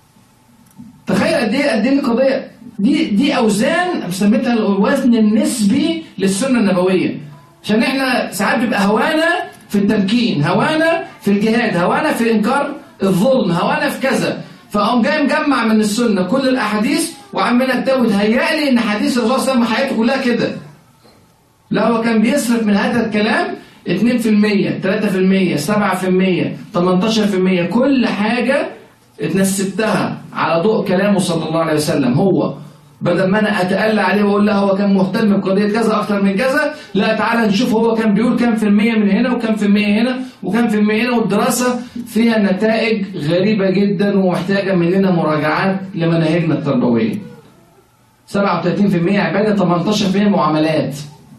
تخيل قد ايه قد ايه القضيه دي دي اوزان سميتها الوزن النسبي للسنه النبويه عشان احنا ساعات بيبقى هوانا في التمكين هوانا في الجهاد هوانا في انكار الظلم هوانا في كذا فقام جاي مجمع من السنه كل الاحاديث وعمال كتاب وتهيأ لي ان حديث الرسول صلى الله عليه وسلم حياته كلها كده لا هو كان بيصرف من هذا الكلام 2% 3% 7% 18% كل حاجة اتنسبتها على ضوء كلامه صلى الله عليه وسلم هو بدل ما انا اتألى عليه واقول له هو كان مهتم بقضية كذا اكتر من كذا لا تعالى نشوف هو كان بيقول كام في المية من هنا وكام في المية هنا وكام في المية هنا والدراسة فيها نتائج غريبة جدا ومحتاجة مننا مراجعات لمناهجنا التربوية 37% عبادة 18% معاملات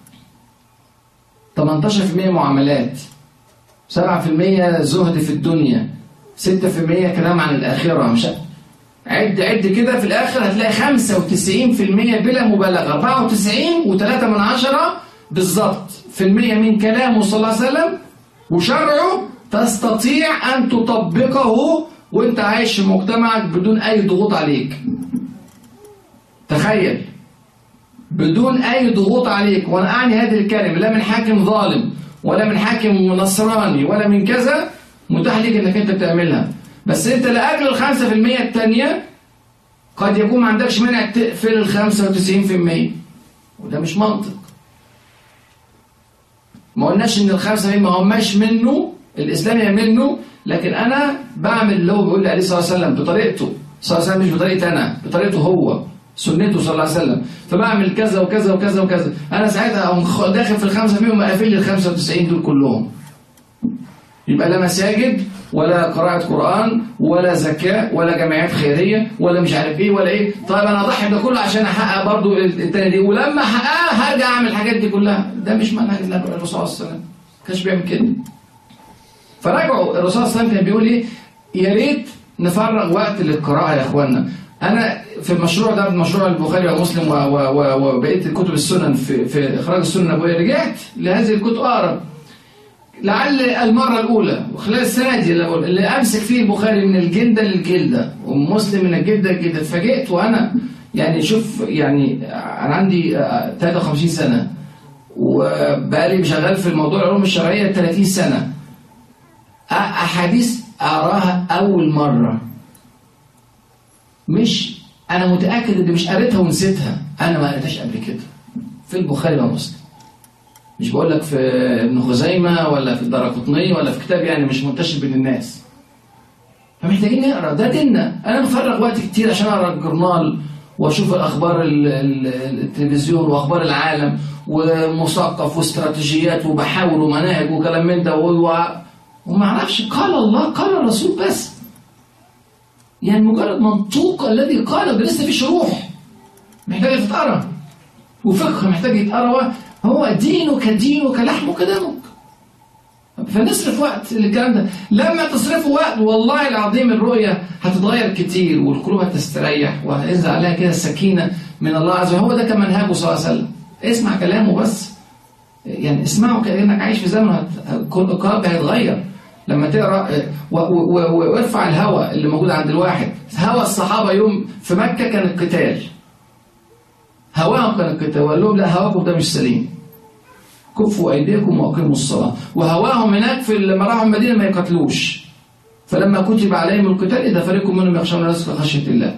18% معاملات 7% زهد في الدنيا 6% كلام عن الآخرة مش عد عد كده في الآخر هتلاقي 95% بلا مبالغة 94 و3 من عشرة بالظبط في المية من كلامه صلى الله عليه وسلم وشرعه تستطيع أن تطبقه وانت عايش في مجتمعك بدون أي ضغوط عليك تخيل بدون أي ضغوط عليك وأنا أعني هذه الكلمة لا من حاكم ظالم ولا من حاكم نصراني ولا من كذا متاح ليك إنك أنت تعملها بس أنت لأجل الخمسة في المية التانية قد يكون ما عندكش مانع تقفل الخمسة وتسعين في المية وده مش منطق ما قلناش إن الخمسة في المية ما هماش منه الإسلام هي منه لكن أنا بعمل اللي هو بيقول لي عليه الصلاة والسلام بطريقته صلى الله عليه وسلم مش بطريقتي أنا بطريقته هو سنته صلى الله عليه وسلم فبعمل كذا وكذا وكذا وكذا انا ساعتها اقوم داخل في الخمسه فيهم اقفل لي ال 95 دول كلهم يبقى لا مساجد ولا قراءة قرآن ولا زكاة ولا جمعيات خيرية ولا مش عارف ايه ولا ايه طيب انا اضحي ده كله عشان احقق برضو التاني دي ولما احققها هرجع اعمل الحاجات دي كلها ده مش منهج النبي الرسول صلى الله عليه وسلم ما كانش بيعمل كده فراجعوا الرسول صلى الله عليه وسلم كان بيقول ايه يا ريت نفرغ وقت للقراءة يا اخوانا انا في المشروع ده مشروع البخاري ومسلم وبقيه الكتب السنن في في اخراج السنن النبويه رجعت لهذه الكتب اقرا لعل المره الاولى وخلال السنه دي اللي امسك فيه البخاري من الجلده للجلده ومسلم من الجلده للجلده اتفاجئت وانا يعني شوف يعني انا عندي 53 سنه وبقالي شغال في الموضوع العلوم الشرعيه 30 سنه احاديث اراها اول مره مش انا متاكد ان مش قريتها ونسيتها انا ما قريتهاش قبل كده في البخاري ومسلم مش بقول لك في ابن خزيمه ولا في الدرقطني ولا في كتاب يعني مش منتشر بين الناس فمحتاجين نقرا ده ديننا انا بفرغ وقت كتير عشان اقرا الجورنال واشوف الاخبار التلفزيون واخبار العالم ومثقف واستراتيجيات وبحاول ومناهج وكلام من ده وما اعرفش قال الله قال الرسول بس يعني مجرد منطوق الذي قال لسه في شروح محتاج تتقرا وفقه محتاج يتقرا هو دينك دينك لحمك دمك فنصرف وقت للكلام ده لما تصرفوا وقت والله العظيم الرؤية هتتغير كتير والقلوب هتستريح وهينزل عليها كده السكينة من الله عز وجل هو ده كان منهجه صلى الله عليه وسلم اسمع كلامه بس يعني اسمعه كأنك عايش في زمن القلب هيتغير لما تقرا وارفع الهوى اللي موجود عند الواحد هوى الصحابه يوم في مكه كان القتال هواهم كان القتال وقال لهم لا هواكم ده مش سليم كفوا ايديكم واقيموا الصلاه وهواهم هناك في لما راحوا المدينه ما يقتلوش فلما كتب عليهم القتال اذا فريق منهم يخشون الناس خشيه الله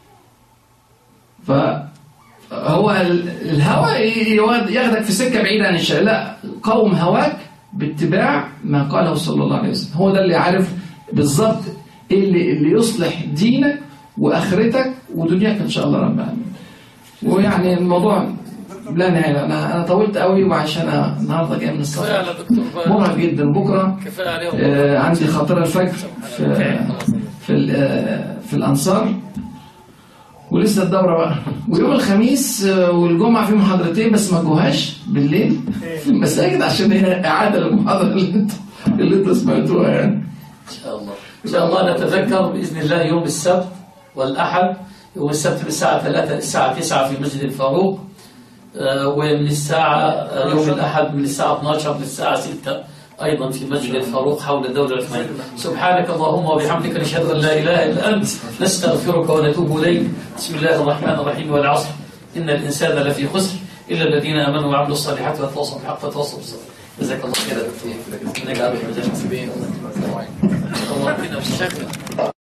فهو الهوى ياخدك في سكه بعيده عن الشارع لا قوم هواك باتباع ما قاله صلى الله عليه وسلم هو ده اللي عارف بالظبط اللي اللي يصلح دينك واخرتك ودنياك ان شاء الله رب العالمين ويعني الموضوع لا نهايه انا انا طولت قوي وعشان انا النهارده جاي من السفر مرهق جدا بكره آه عندي خاطره الفجر في في في الانصار ولسه الدورة بقى ويوم الخميس والجمعة في محاضرتين بس ما جوهاش بالليل في المساجد عشان هي إعادة للمحاضرة اللي انتوا اللي انتوا سمعتوها يعني إن شاء الله إن شاء الله نتذكر بإذن الله يوم السبت والأحد يوم السبت من الساعة 3 للساعة 9 في مسجد الفاروق ومن الساعة يوم الأحد من الساعة 12 للساعة 6 أيضا في مسجد الفاروق حول الدولة العثمانية سبحانك اللهم وبحمدك نشهد أن لا إله إلا أنت نستغفرك ونتوب إليك بسم الله الرحمن الرحيم والعصر إن الإنسان لفي خسر إلا الذين آمنوا وعملوا الصالحات وتواصوا بالحق وتواصوا بالصبر جزاك الله خيرا نجعل في مجال المسلمين الله يكرمك.